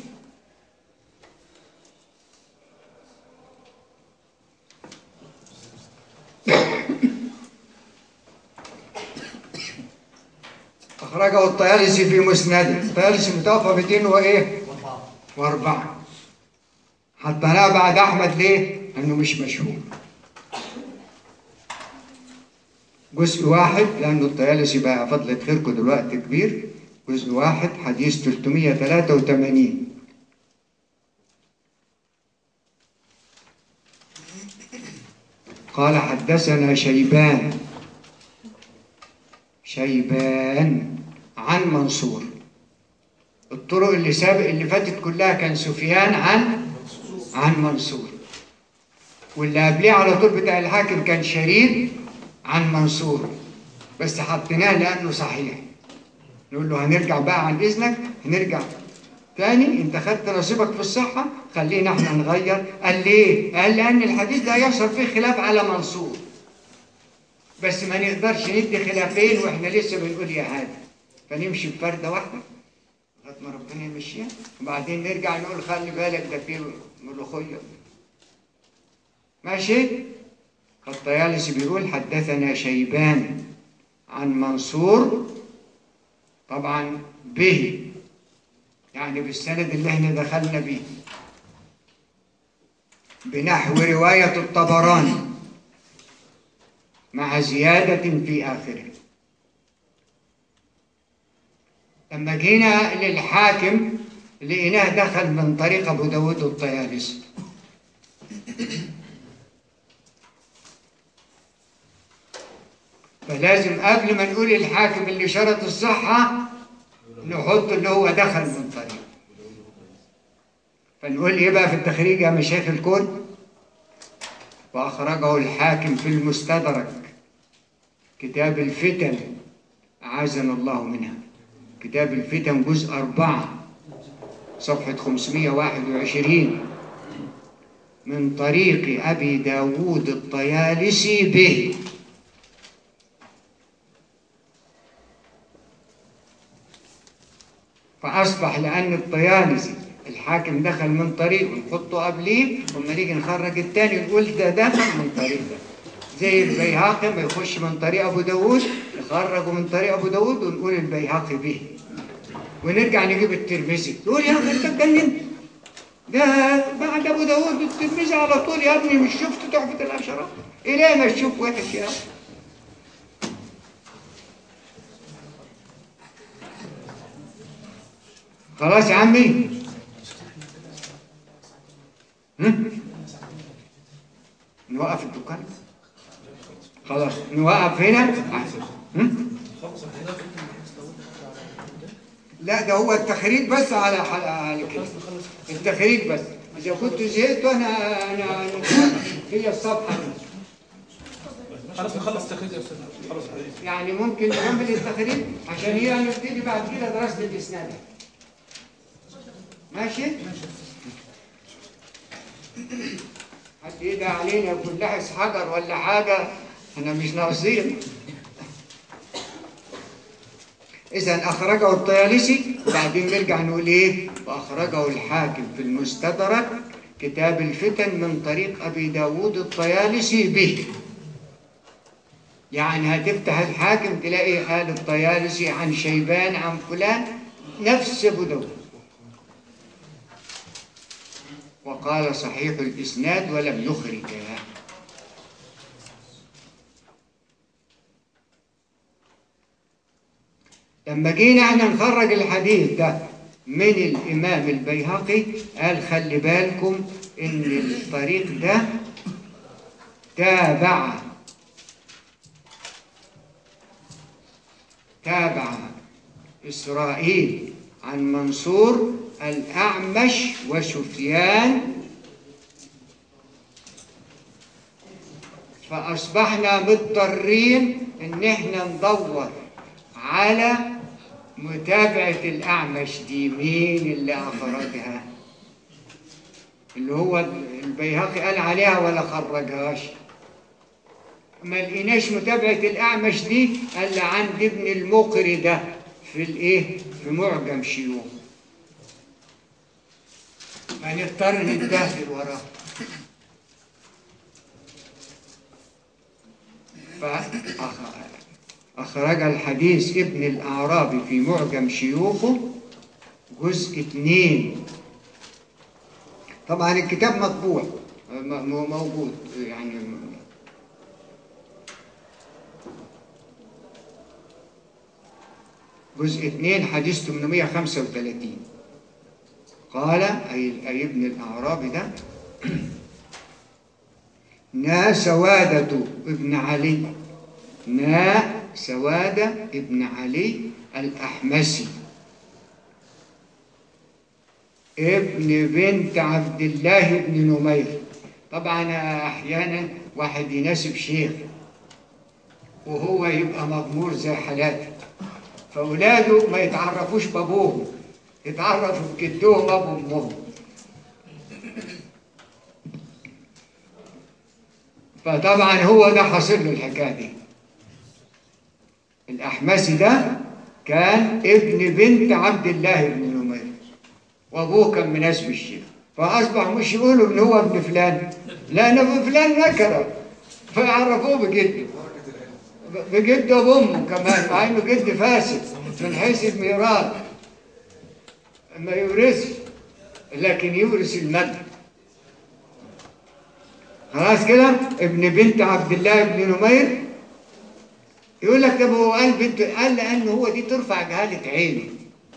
أخرجه الطيالسي في مسنده الطيالسي متوفى 200 وإيه؟ وأربعة حطيناه بعد أحمد ليه؟ لأنه مش مشهور جزء واحد لأنه الطيالسي بقى فضلة خيركم دلوقتي كبير جزء واحد حديث 383 قال حدثنا شيبان شيبان عن منصور الطرق اللي سابق اللي فاتت كلها كان سفيان عن عن منصور واللي قبليه على طول بتاع الحاكم كان شرير عن منصور بس حطيناه لانه صحيح نقول له هنرجع بقى عن اذنك هنرجع تاني انت خدت نصيبك في الصحه خلينا احنا نغير قال ليه؟ قال لان الحديث ده يحصل فيه خلاف على منصور بس ما نقدرش ندي خلافين واحنا لسه بنقول يا هذا فنمشي بفرده واحده لغايه ما ربنا يمشيها وبعدين نرجع نقول خلي بالك ده فيه ملوخيه ماشي الطيالسي بيقول حدثنا شيبان عن منصور طبعا به يعني بالسند اللي احنا دخلنا بيه بنحو رواية الطبراني مع زيادة في آخره لما جينا للحاكم لقيناه دخل من طريق أبو داود الطيالسي فلازم قبل ما نقول الحاكم اللي شرط الصحة نحط اللي هو دخل من طريق فنقول ايه بقى في التخريج يا مشايخ الكون وأخرجه الحاكم في المستدرك كتاب الفتن أعاذنا الله منها كتاب الفتن جزء أربعة صفحة 521 من طريق أبي داود الطيالسي به فأصبح لأن الطيالسي الحاكم دخل من طريق ونحطه قبليه وما نيجي نخرج التاني نقول ده دخل من طريق ده زي البيهقي ما يخش من طريق أبو داود نخرجه من طريق أبو داود ونقول البيهقي به ونرجع نجيب الترمذي يقول يا أخي أنت اتجننت ده بعد أبو داود الترمذي على طول يا ابني مش شفت تحفة الأشراف إليه ما تشوف وحش يا أخي خلاص يا عمي هم؟ نوقف الدكان خلاص نوقف هنا احسن هم؟ لا ده هو التخريج بس على على على كده التخريج بس اذا كنت زهقت انا انا أنا- هي الصفحه دي خلاص نخلص تخريج يا استاذ خلاص يعني ممكن نكمل التخريج عشان هي هنبتدي بعد كده دراسه الاسناد ماشي حد يدعي علينا يكون لحس حجر ولا حاجه احنا مش ناقصين إذا أخرجه الطيالسي بعدين نرجع نقول إيه؟ وأخرجه الحاكم في المستدرك كتاب الفتن من طريق أبي داود الطيالسي به يعني هتفتح الحاكم تلاقي قال الطيالسي عن شيبان عن فلان نفس أبو داود وقال صحيح الإسناد ولم يخرجه لما جينا احنا نخرج الحديث ده من الإمام البيهقي قال خلي بالكم إن الطريق ده تابع تابع إسرائيل عن منصور الأعمش وسفيان فأصبحنا مضطرين إن إحنا ندور على متابعة الأعمش دي مين اللي أخرجها اللي هو البيهقي قال عليها ولا خرجهاش ما لقيناش متابعة الأعمش دي إلا عند ابن المقري ده في الإيه؟ في معجم شيوخ هنضطر نتبهدل وراه فأخرج الحديث ابن الأعرابي في معجم شيوخه جزء اثنين طبعا الكتاب مطبوع م- م- موجود يعني جزء اثنين حديث 835 قال أي, أي ابن الأعرابي ده نا سوادة ابن علي نا سوادة ابن علي الأحمسي ابن بنت عبد الله بن نمير طبعا أحيانا واحد يناسب شيخ وهو يبقى مغمور زي حالاتي فأولاده ما يتعرفوش بأبوهم يتعرفوا بجدهم أبو أمهم فطبعا هو ده حاصل له الحكايه دي الاحمسي ده كان ابن بنت عبد الله بن نمير وابوه كان من اسم الشيخ فاصبح مش يقولوا ان هو ابن فلان لا انا ابن فلان نكره فيعرفوه بجده بجده وامه كمان مع انه جد فاسد من حيث الميراث ما يورثش لكن يورث المجد خلاص كده ابن بنت عبد الله بن نمير يقول لك طب هو قال بنت قال لانه هو دي ترفع جهاله عيني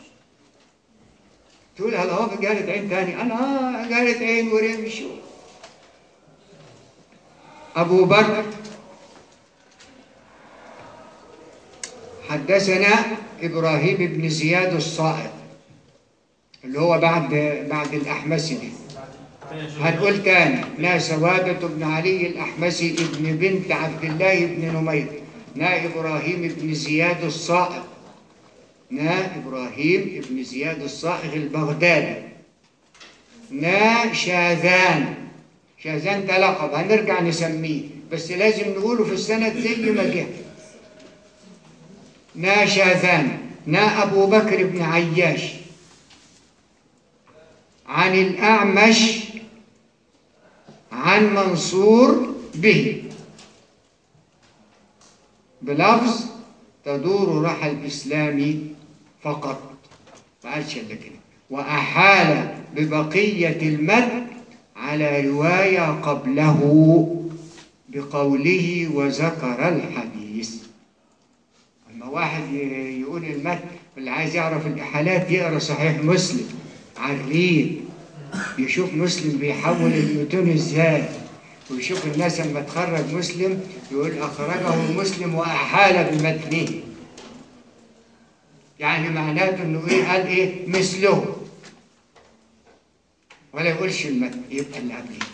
تقول هل هو في جهاله عين تاني انا اه جهاله عين وريم شو ابو بكر حدثنا ابراهيم بن زياد الصائغ اللي هو بعد بعد الاحمسي دي هنقول تاني نا سوادة بن علي الأحمسي ابن بنت عبد الله بن نمير نا إبراهيم بن زياد الصائغ نا إبراهيم بن زياد الصائغ البغدادي نا شاذان شاذان ده لقب هنرجع نسميه بس لازم نقوله في السند زي ما جه نا شاذان نا أبو بكر بن عياش عن الأعمش عن منصور به بلفظ تدور رحى الإسلام فقط ما قالش إلا كده وأحال ببقية المد على رواية قبله بقوله وذكر الحديث أما واحد ي- يقول المد اللي عايز يعرف الإحالات يقرأ صحيح مسلم عريض يشوف مسلم بيحول المتون ازاي ويشوف الناس لما تخرج مسلم يقول اخرجه مسلم واحال بمتنه يعني معناته انه ايه قال ايه مثله ولا يقولش المتن يبقى اللي قبليه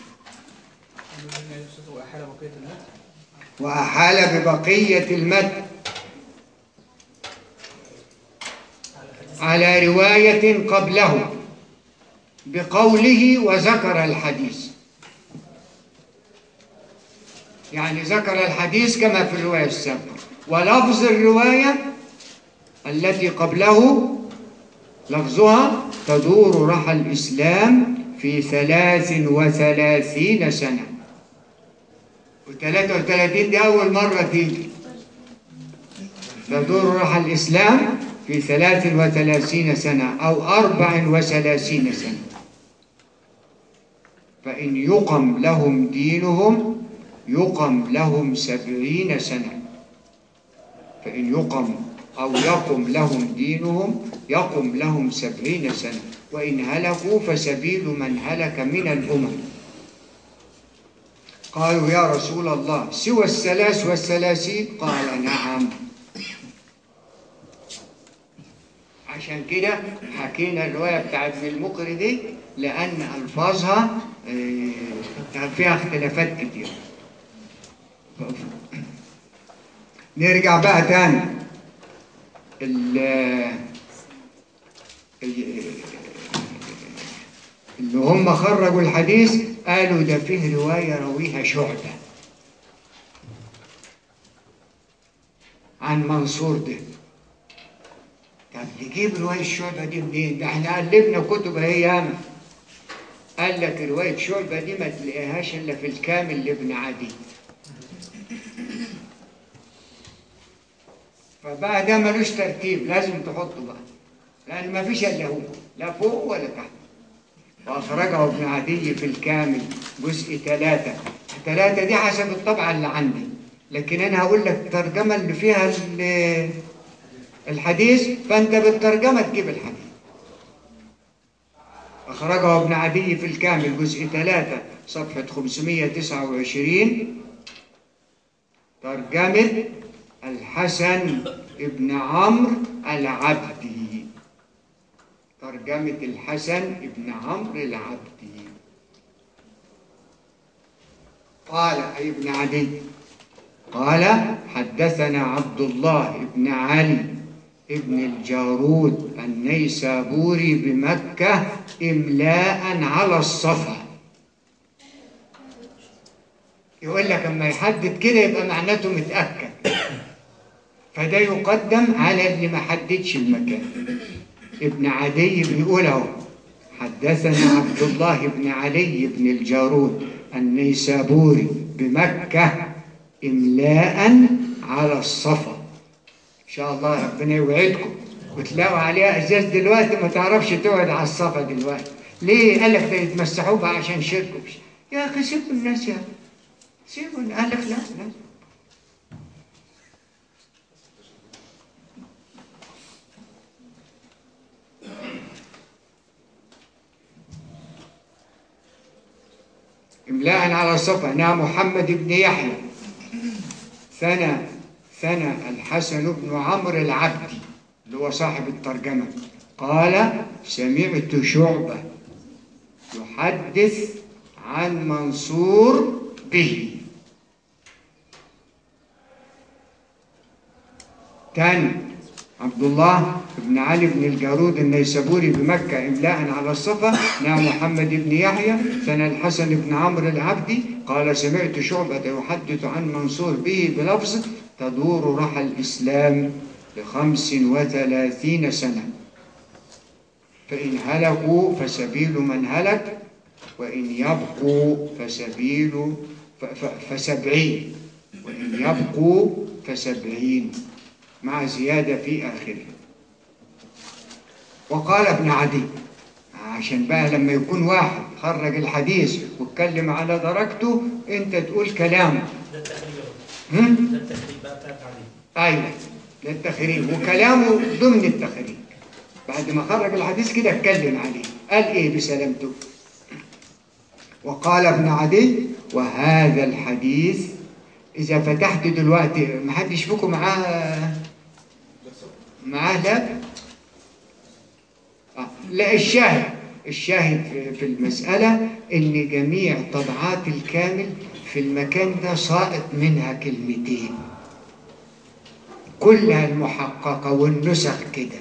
وأحال بقية المتن واحال ببقيه المتن على روايه قبله بقوله وذكر الحديث يعني ذكر الحديث كما في الرواية السابقة ولفظ الرواية التي قبله لفظها تدور رحى الإسلام في ثلاث وثلاثين سنة وثلاثة وثلاثين دي أول مرة تيجي تدور رحى الإسلام في ثلاث وثلاثين سنة أو أربع وثلاثين سنة فإن يقم لهم دينهم يقم لهم سبعين سنة فإن يقم أو يقم لهم دينهم يقم لهم سبعين سنة وإن هلكوا فسبيل من هلك من الأمم قالوا يا رسول الله سوى الثلاث والثلاثين قال نعم عشان كده حكينا الرواية بتاعت ابن المقري دي لأن ألفاظها آه، فيها اختلافات كتير نرجع بقى تاني ال- ال- اللي هم خرجوا الحديث قالوا ده فيه رواية رويها شعبة عن منصور ده طب نجيب رواية الشعبة دي منين؟ ده احنا قلبنا كتب اهي ياما قال لك رواية شعبة دي ما تلاقيهاش إلا في الكامل لابن عدي فبقى ده ملوش ترتيب لازم تحطه بقى لأن ما فيش إلا هو لا فوق ولا تحت وأخرجه ابن عدي في الكامل جزء ثلاثة ثلاثة دي حسب الطبعة اللي عندي لكن أنا هقول لك الترجمة اللي فيها ال- الحديث فأنت بالترجمة تجيب الحديث أخرجه ابن عدي في الكامل جزء ثلاثة صفحة 529 ترجمة الحسن ابن عمرو العبدي ترجمة الحسن ابن عمرو العبدي قال أي ابن عدي قال حدثنا عبد الله بن علي ابن الجارود النيسابوري بمكة إملاء على الصفا يقول لك اما يحدد كده يبقى معناته متأكد فده يقدم على اللي ما حددش المكان ابن عدي بيقول اهو حدثنا عبد الله بن علي بن الجارود النيسابوري بمكة إملاء على الصفا إن شاء الله ربنا يوعدكم وتلاقوا عليها إزاز دلوقتي ما تعرفش تقعد على الصفا دلوقتي ليه؟ قال لك ده يتمسحوا بها عشان شركوا يا أخي سيبوا الناس يا أخي سيبوا قال لك لا لا إملاء على الصفا نعم محمد بن يحيى ثنى ثنى الحسن بن عمرو العبدي اللي هو صاحب الترجمة قال سمعت شعبة يحدث عن منصور به تاني عبد الله بن علي بن الجارود النيسابوري بمكة إملاء على الصفا نعم محمد بن يحيى ثنى الحسن بن عمرو العبدي قال سمعت شعبة يحدث عن منصور به بلفظ تدور رحى الإسلام لخمس وثلاثين سنة فإن هلكوا فسبيل من هلك وإن يبقوا فسبيل ف- ف- فسبعين وإن يبقوا فسبعين مع زيادة في آخره وقال ابن عدي عشان بقى لما يكون واحد خرج الحديث واتكلم على درجته انت تقول كلامه ده التخريج هم؟ أهو. ده التخريج بقى بتاعك عليه ايوه ده التخريج وكلامه ضمن التخريج بعد ما خرج الحديث كده اتكلم عليه قال ايه بسلامته وقال ابن عدي وهذا الحديث اذا فتحت دلوقتي ما حدش فيكم معاه معاه لا آه. لا الشاهد الشاهد في- في المسألة إن جميع طبعات الكامل في المكان ده ساقط منها كلمتين كلها المحققة والنسخ كده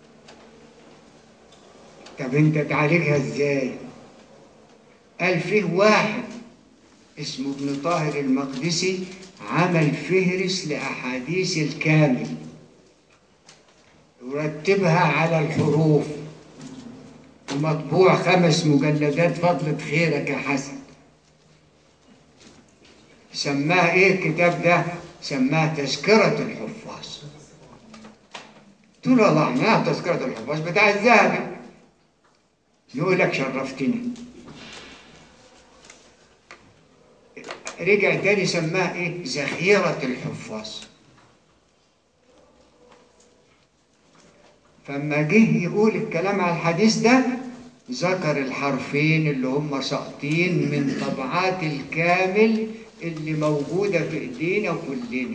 طب انت تعالجها ازاي قال فيه واحد اسمه ابن طاهر المقدسي عمل فهرس لأحاديث الكامل ورتبها على الحروف ومطبوع خمس مجلدات فضلة خيرك يا حسن سماه ايه الكتاب ده سماه تذكرة الحفاظ قلت له الله عنها تذكرة الحفاظ بتاع الذهبي يقول لك شرفتني رجع تاني سماه ايه ذخيرة الحفاظ فما جه يقول الكلام على الحديث ده ذكر الحرفين اللي هم ساقطين من طبعات الكامل اللي موجودة في ايدينا كلنا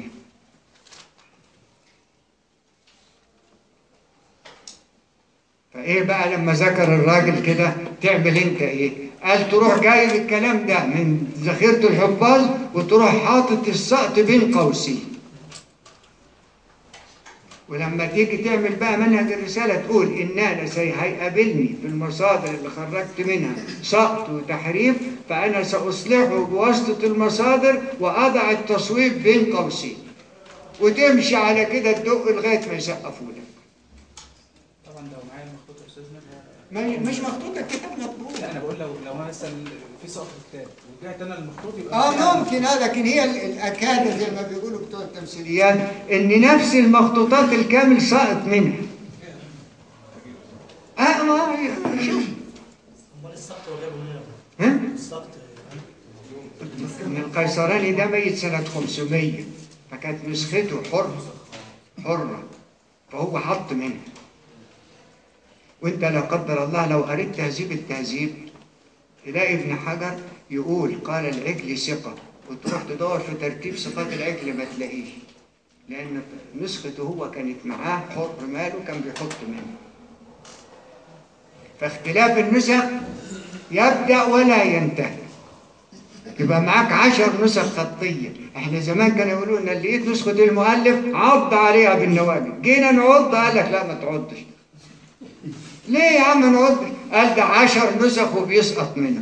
فايه بقى لما ذكر الراجل كده تعمل انت ايه قال تروح جايب الكلام ده من ذخيرة الحفاظ وتروح حاطط السقط بين قوسين ولما تيجي تعمل بقى منهج الرسالة تقول إن أنا سي- هيقابلني في المصادر اللي خرجت منها سقط وتحريف فأنا سأصلحه بواسطة المصادر وأضع التصويب بين قوسين وتمشي على كده تدق لغاية ما يسقفوا لك طبعا لو معايا المخطوط يا استاذنا ما- مش مخطوط الكتاب مطبوع لا انا بقول لو لو انا مثلا في سقط كتاب ورجعت انا المخطوط يبقى اه ممكن اه لكن هي ال- الاكاد زي ما بيقولوا بتوع التمثيليات ان نفس المخطوطات الكامل سقط منها اه ما شوف امال السقط هو جابه منين؟ ها السقط ان القيصراني ده ميت سنة 500 فكانت نسخته حرة حرة فهو حط منها وانت لا قدر الله لو قريت تهذيب التهذيب تلاقي ابن حجر يقول قال العجل ثقة وتروح تدور في ترتيب صفات العجل ما تلاقيش لأن نسخته هو كانت معاه حر ماله كان بيحط منه فاختلاف النسخ يبدأ ولا ينتهي يبقى معاك عشر نسخ خطية احنا زمان كانوا يقولوا ان اللي لقيت نسخة المؤلف عض عليها بالنواجذ جينا نعض قال لك لا ما تعضش ليه يا عم نعض قال ده عشر نسخ وبيسقط منها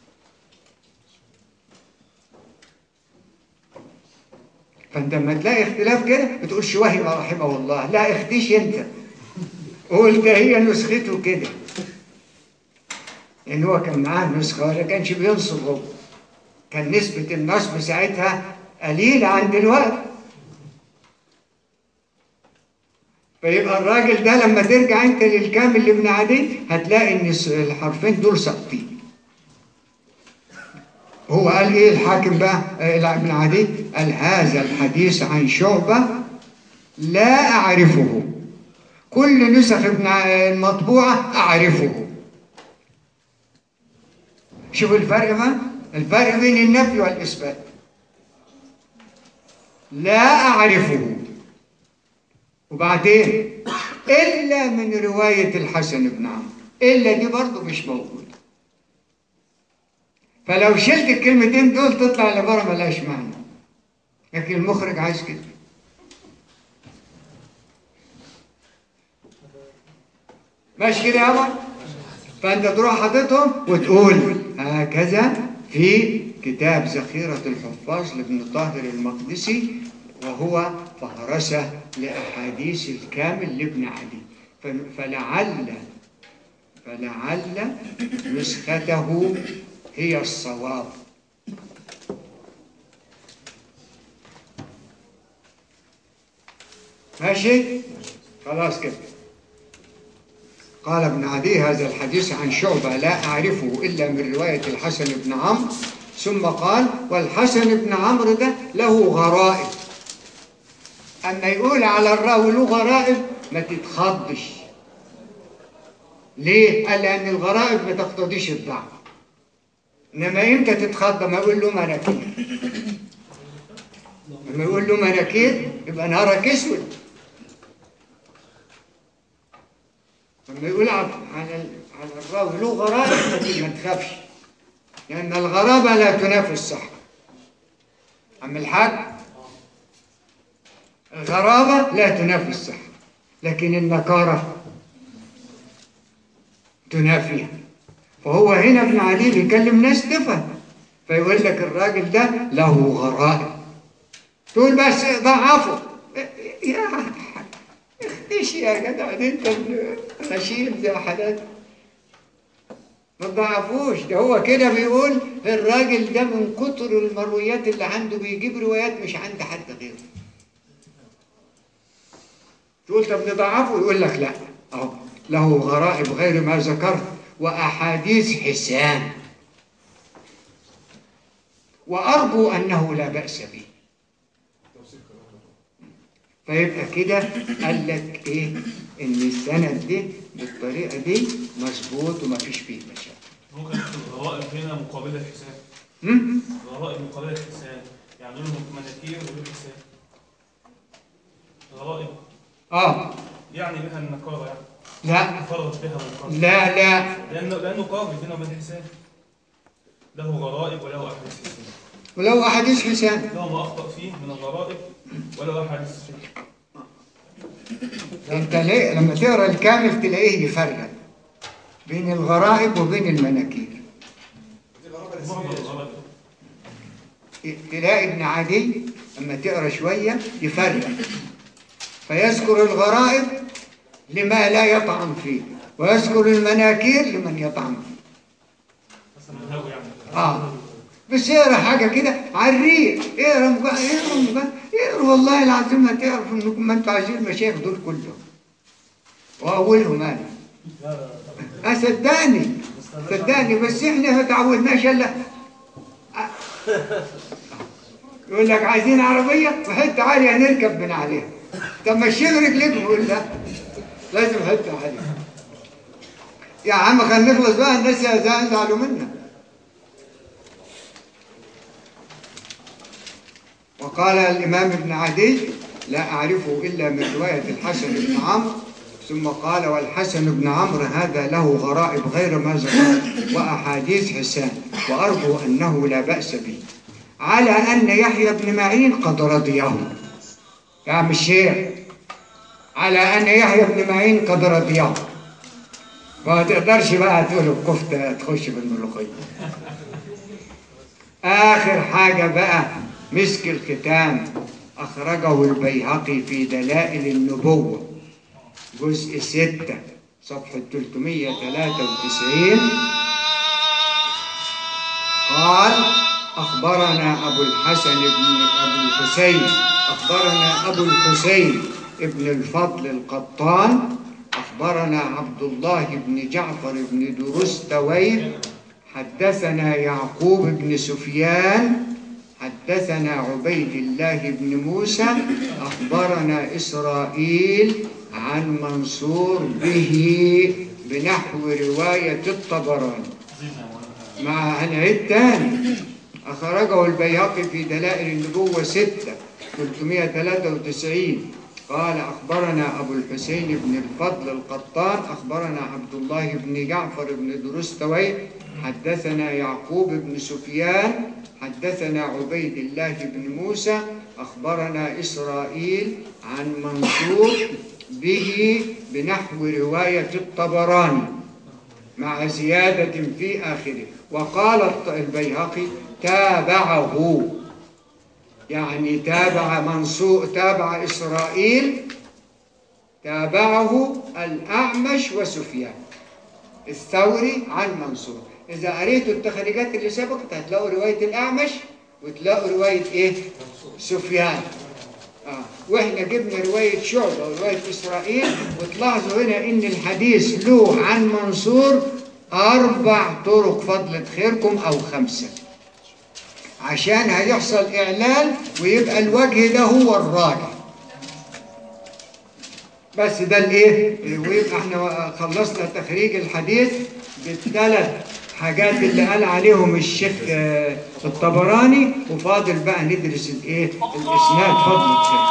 فانت لما تلاقي اختلاف كده ما تقولش وهم رحمه الله لا اختيش انت قول ده هي نسخته كده لان هو كان معاه نسخه ولا كانش بينصب هو كان نسبة النصب ساعتها قليلة عن دلوقتي فيبقى الراجل ده لما ترجع انت للكامل لابن عدي هتلاقي ان الس- الحرفين دول ساقطين هو قال ايه الحاكم بقى آه، ابن عدي قال هذا الحديث عن شعبة لا أعرفه كل نسخ ابن ع- المطبوعة أعرفه شوف الفرق بقى الفرق بين النفي والإثبات لا أعرفه وبعدين إلا من رواية الحسن بن عمرو إلا دي برضه مش موجودة فلو شلت الكلمتين دول تطلع العبارة ملهاش معنى لكن المخرج عايز كده ماشي كده يا عمر فانت تروح حاططهم وتقول هكذا في كتاب ذخيرة الحفاظ لابن طاهر المقدسي وهو فهرسة لأحاديث الكامل لابن علي ف- فلعل فلعل نسخته هي الصواب ماشي خلاص كده قال ابن عدي هذا الحديث عن شعبة لا أعرفه إلا من رواية الحسن بن عمرو ثم قال والحسن بن عمرو ده له غرائب أما يقول على الراوي له غرائب ما تتخضش ليه؟ قال لأن الغرائب ما تقتضيش الضعف إنما إمتى تتخضى ما يقول له مناكير لما يقول له مناكير يبقى نهارك اسود لما يقول على على على الراوي له غرائب ما تخافش لأن الغرابة لا تنافي الصحة أما الحاج الغرابة لا تنافي الصحة لكن النكارة تنافيها فهو هنا ابن علي بيكلم ناس تفهم فيقول لك الراجل ده له غرائب تقول بس ضعفه يا ايش يا جدع ده انت غشيم زي حالات ما تضعفوش ده هو كده بيقول الراجل ده من كتر المرويات اللي عنده بيجيب روايات مش عند حد غيره تقول طب نضعفه يقول لك لا اهو له غرائب غير ما ذكرت واحاديث حسان وارجو انه لا باس به فيبقى كده قال لك ايه ان السند دي بالطريقه دي مظبوط وما فيش فيه مشاكل ممكن تكون الغرائب هنا مقابلة الحساب هم؟ غرائب مقابلة الحساب يعني لهم مناكير ولهم حساب غرائب اه يعني بها النكارة يعني لا فرض بها والقرض لا لا لأنه لأنه قابل بينه وبين الحساب له غرائب وله أحاديث حساب ولو احاديث حسان له ما أخطأ فيه من الغرائب وله أحاديث حساب انت ليه لما تقرا الكامل تلاقيه يفرق بين الغرائب وبين المناكير دي غرابة نسبية تلاقي ابن عدي لما تقرا شويه يفرق فيذكر الغرائب لما لا يطعم فيه ويذكر المناكير لمن يطعم فيه منهوي يعني اه بس اقرا حاجه كده على الريق اقرا مج- اقرا مج- اقرا والله العظيم ما تعرف انكم ما انتوا عايزين المشايخ دول كلهم واولهم انا آه، صدقني صدقني بس احنا ما تعودناش الا آه. يقول لك عايزين عربيه وحته عاليه نركب من عليها طب مشينا رجليكم يقول لا لازم حته عاليه يا عم خلينا نخلص بقى الناس يزعلوا منا وقال الإمام ابن عدي لا أعرفه إلا من رواية الحسن بن عمرو ثم قال والحسن بن عمرو هذا له غرائب غير ما ذكر وأحاديث حسان وأرجو أنه لا بأس به على أن يحيى بن معين قد رضيه يا عم الشيخ على أن يحيى بن معين قد رضيه ما تقدرش بقى تقول الكفتة تخش بالملوخية آخر حاجة بقى مسك الختام أخرجه البيهقي في دلائل النبوة جزء ستة صفحة 393 قال أخبرنا أبو الحسن بن أبو الحسين أخبرنا أبو الحسين ابن الفضل القطان أخبرنا عبد الله بن جعفر بن درستويه حدثنا يعقوب بن سفيان حدثنا عبيد الله بن موسى أخبرنا إسرائيل عن منصور به بنحو رواية الطبراني مع هنعيد تاني أخرجه البيهقي في دلائل النبوة ستة 393 قال أخبرنا أبو الحسين بن الفضل القطان أخبرنا عبد الله بن جعفر بن درستوي حدثنا يعقوب بن سفيان حدثنا عبيد الله بن موسى أخبرنا إسرائيل عن منصور به بنحو رواية الطبراني مع زيادة في آخره وقال الط- البيهقي تابعه يعني تابع منصور تابع إسرائيل تابعه الأعمش وسفيان الثوري عن منصور إذا قريتوا التخريجات اللي سبقت هتلاقوا رواية الأعمش وتلاقوا رواية إيه؟ سفيان آه. واحنا جبنا رواية شعبة ورواية إسرائيل وتلاحظوا هنا إن الحديث له عن منصور أربع طرق فضلة خيركم أو خمسة عشان هيحصل إعلان ويبقى الوجه ده هو الراجح بس ده الايه ويبقى احنا خلصنا تخريج الحديث بالثلاث حاجات اللي قال عليهم الشيخ آه، الطبراني وفاضل بقى ندرس الايه الاسناد فضل الشيخ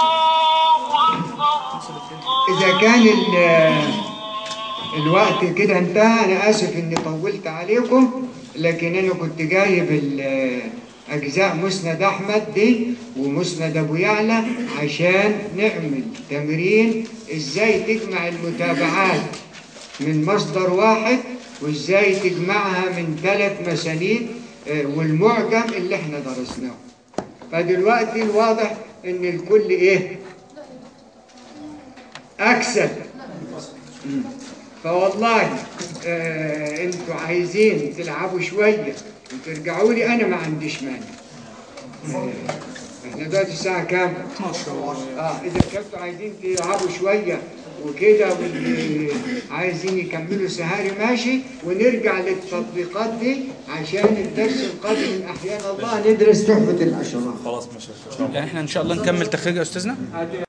اذا كان ال- الوقت كده انتهى انا اسف اني طولت عليكم لكن انا كنت جايب ال- اجزاء مسند احمد دي ومسند ابو يعلى عشان نعمل تمرين ازاي تجمع المتابعات من مصدر واحد وازاي تجمعها من ثلاث مسانيد آه، والمعجم اللي احنا درسناه فدلوقتي الواضح ان الكل ايه اكسب مم. فوالله آه انتوا عايزين تلعبوا شويه وترجعوا لي انا ما عنديش مانع آه، احنا دلوقتي الساعه كام 12 اه اذا كنتوا عايزين تلعبوا شويه وكده واللي عايزين يكملوا سهاري ماشي ونرجع للتطبيقات دي عشان الدرس القادم من احيان الله ندرس تحفه الاشراف خلاص ماشي يعني احنا ان شاء الله نكمل تخريج يا استاذنا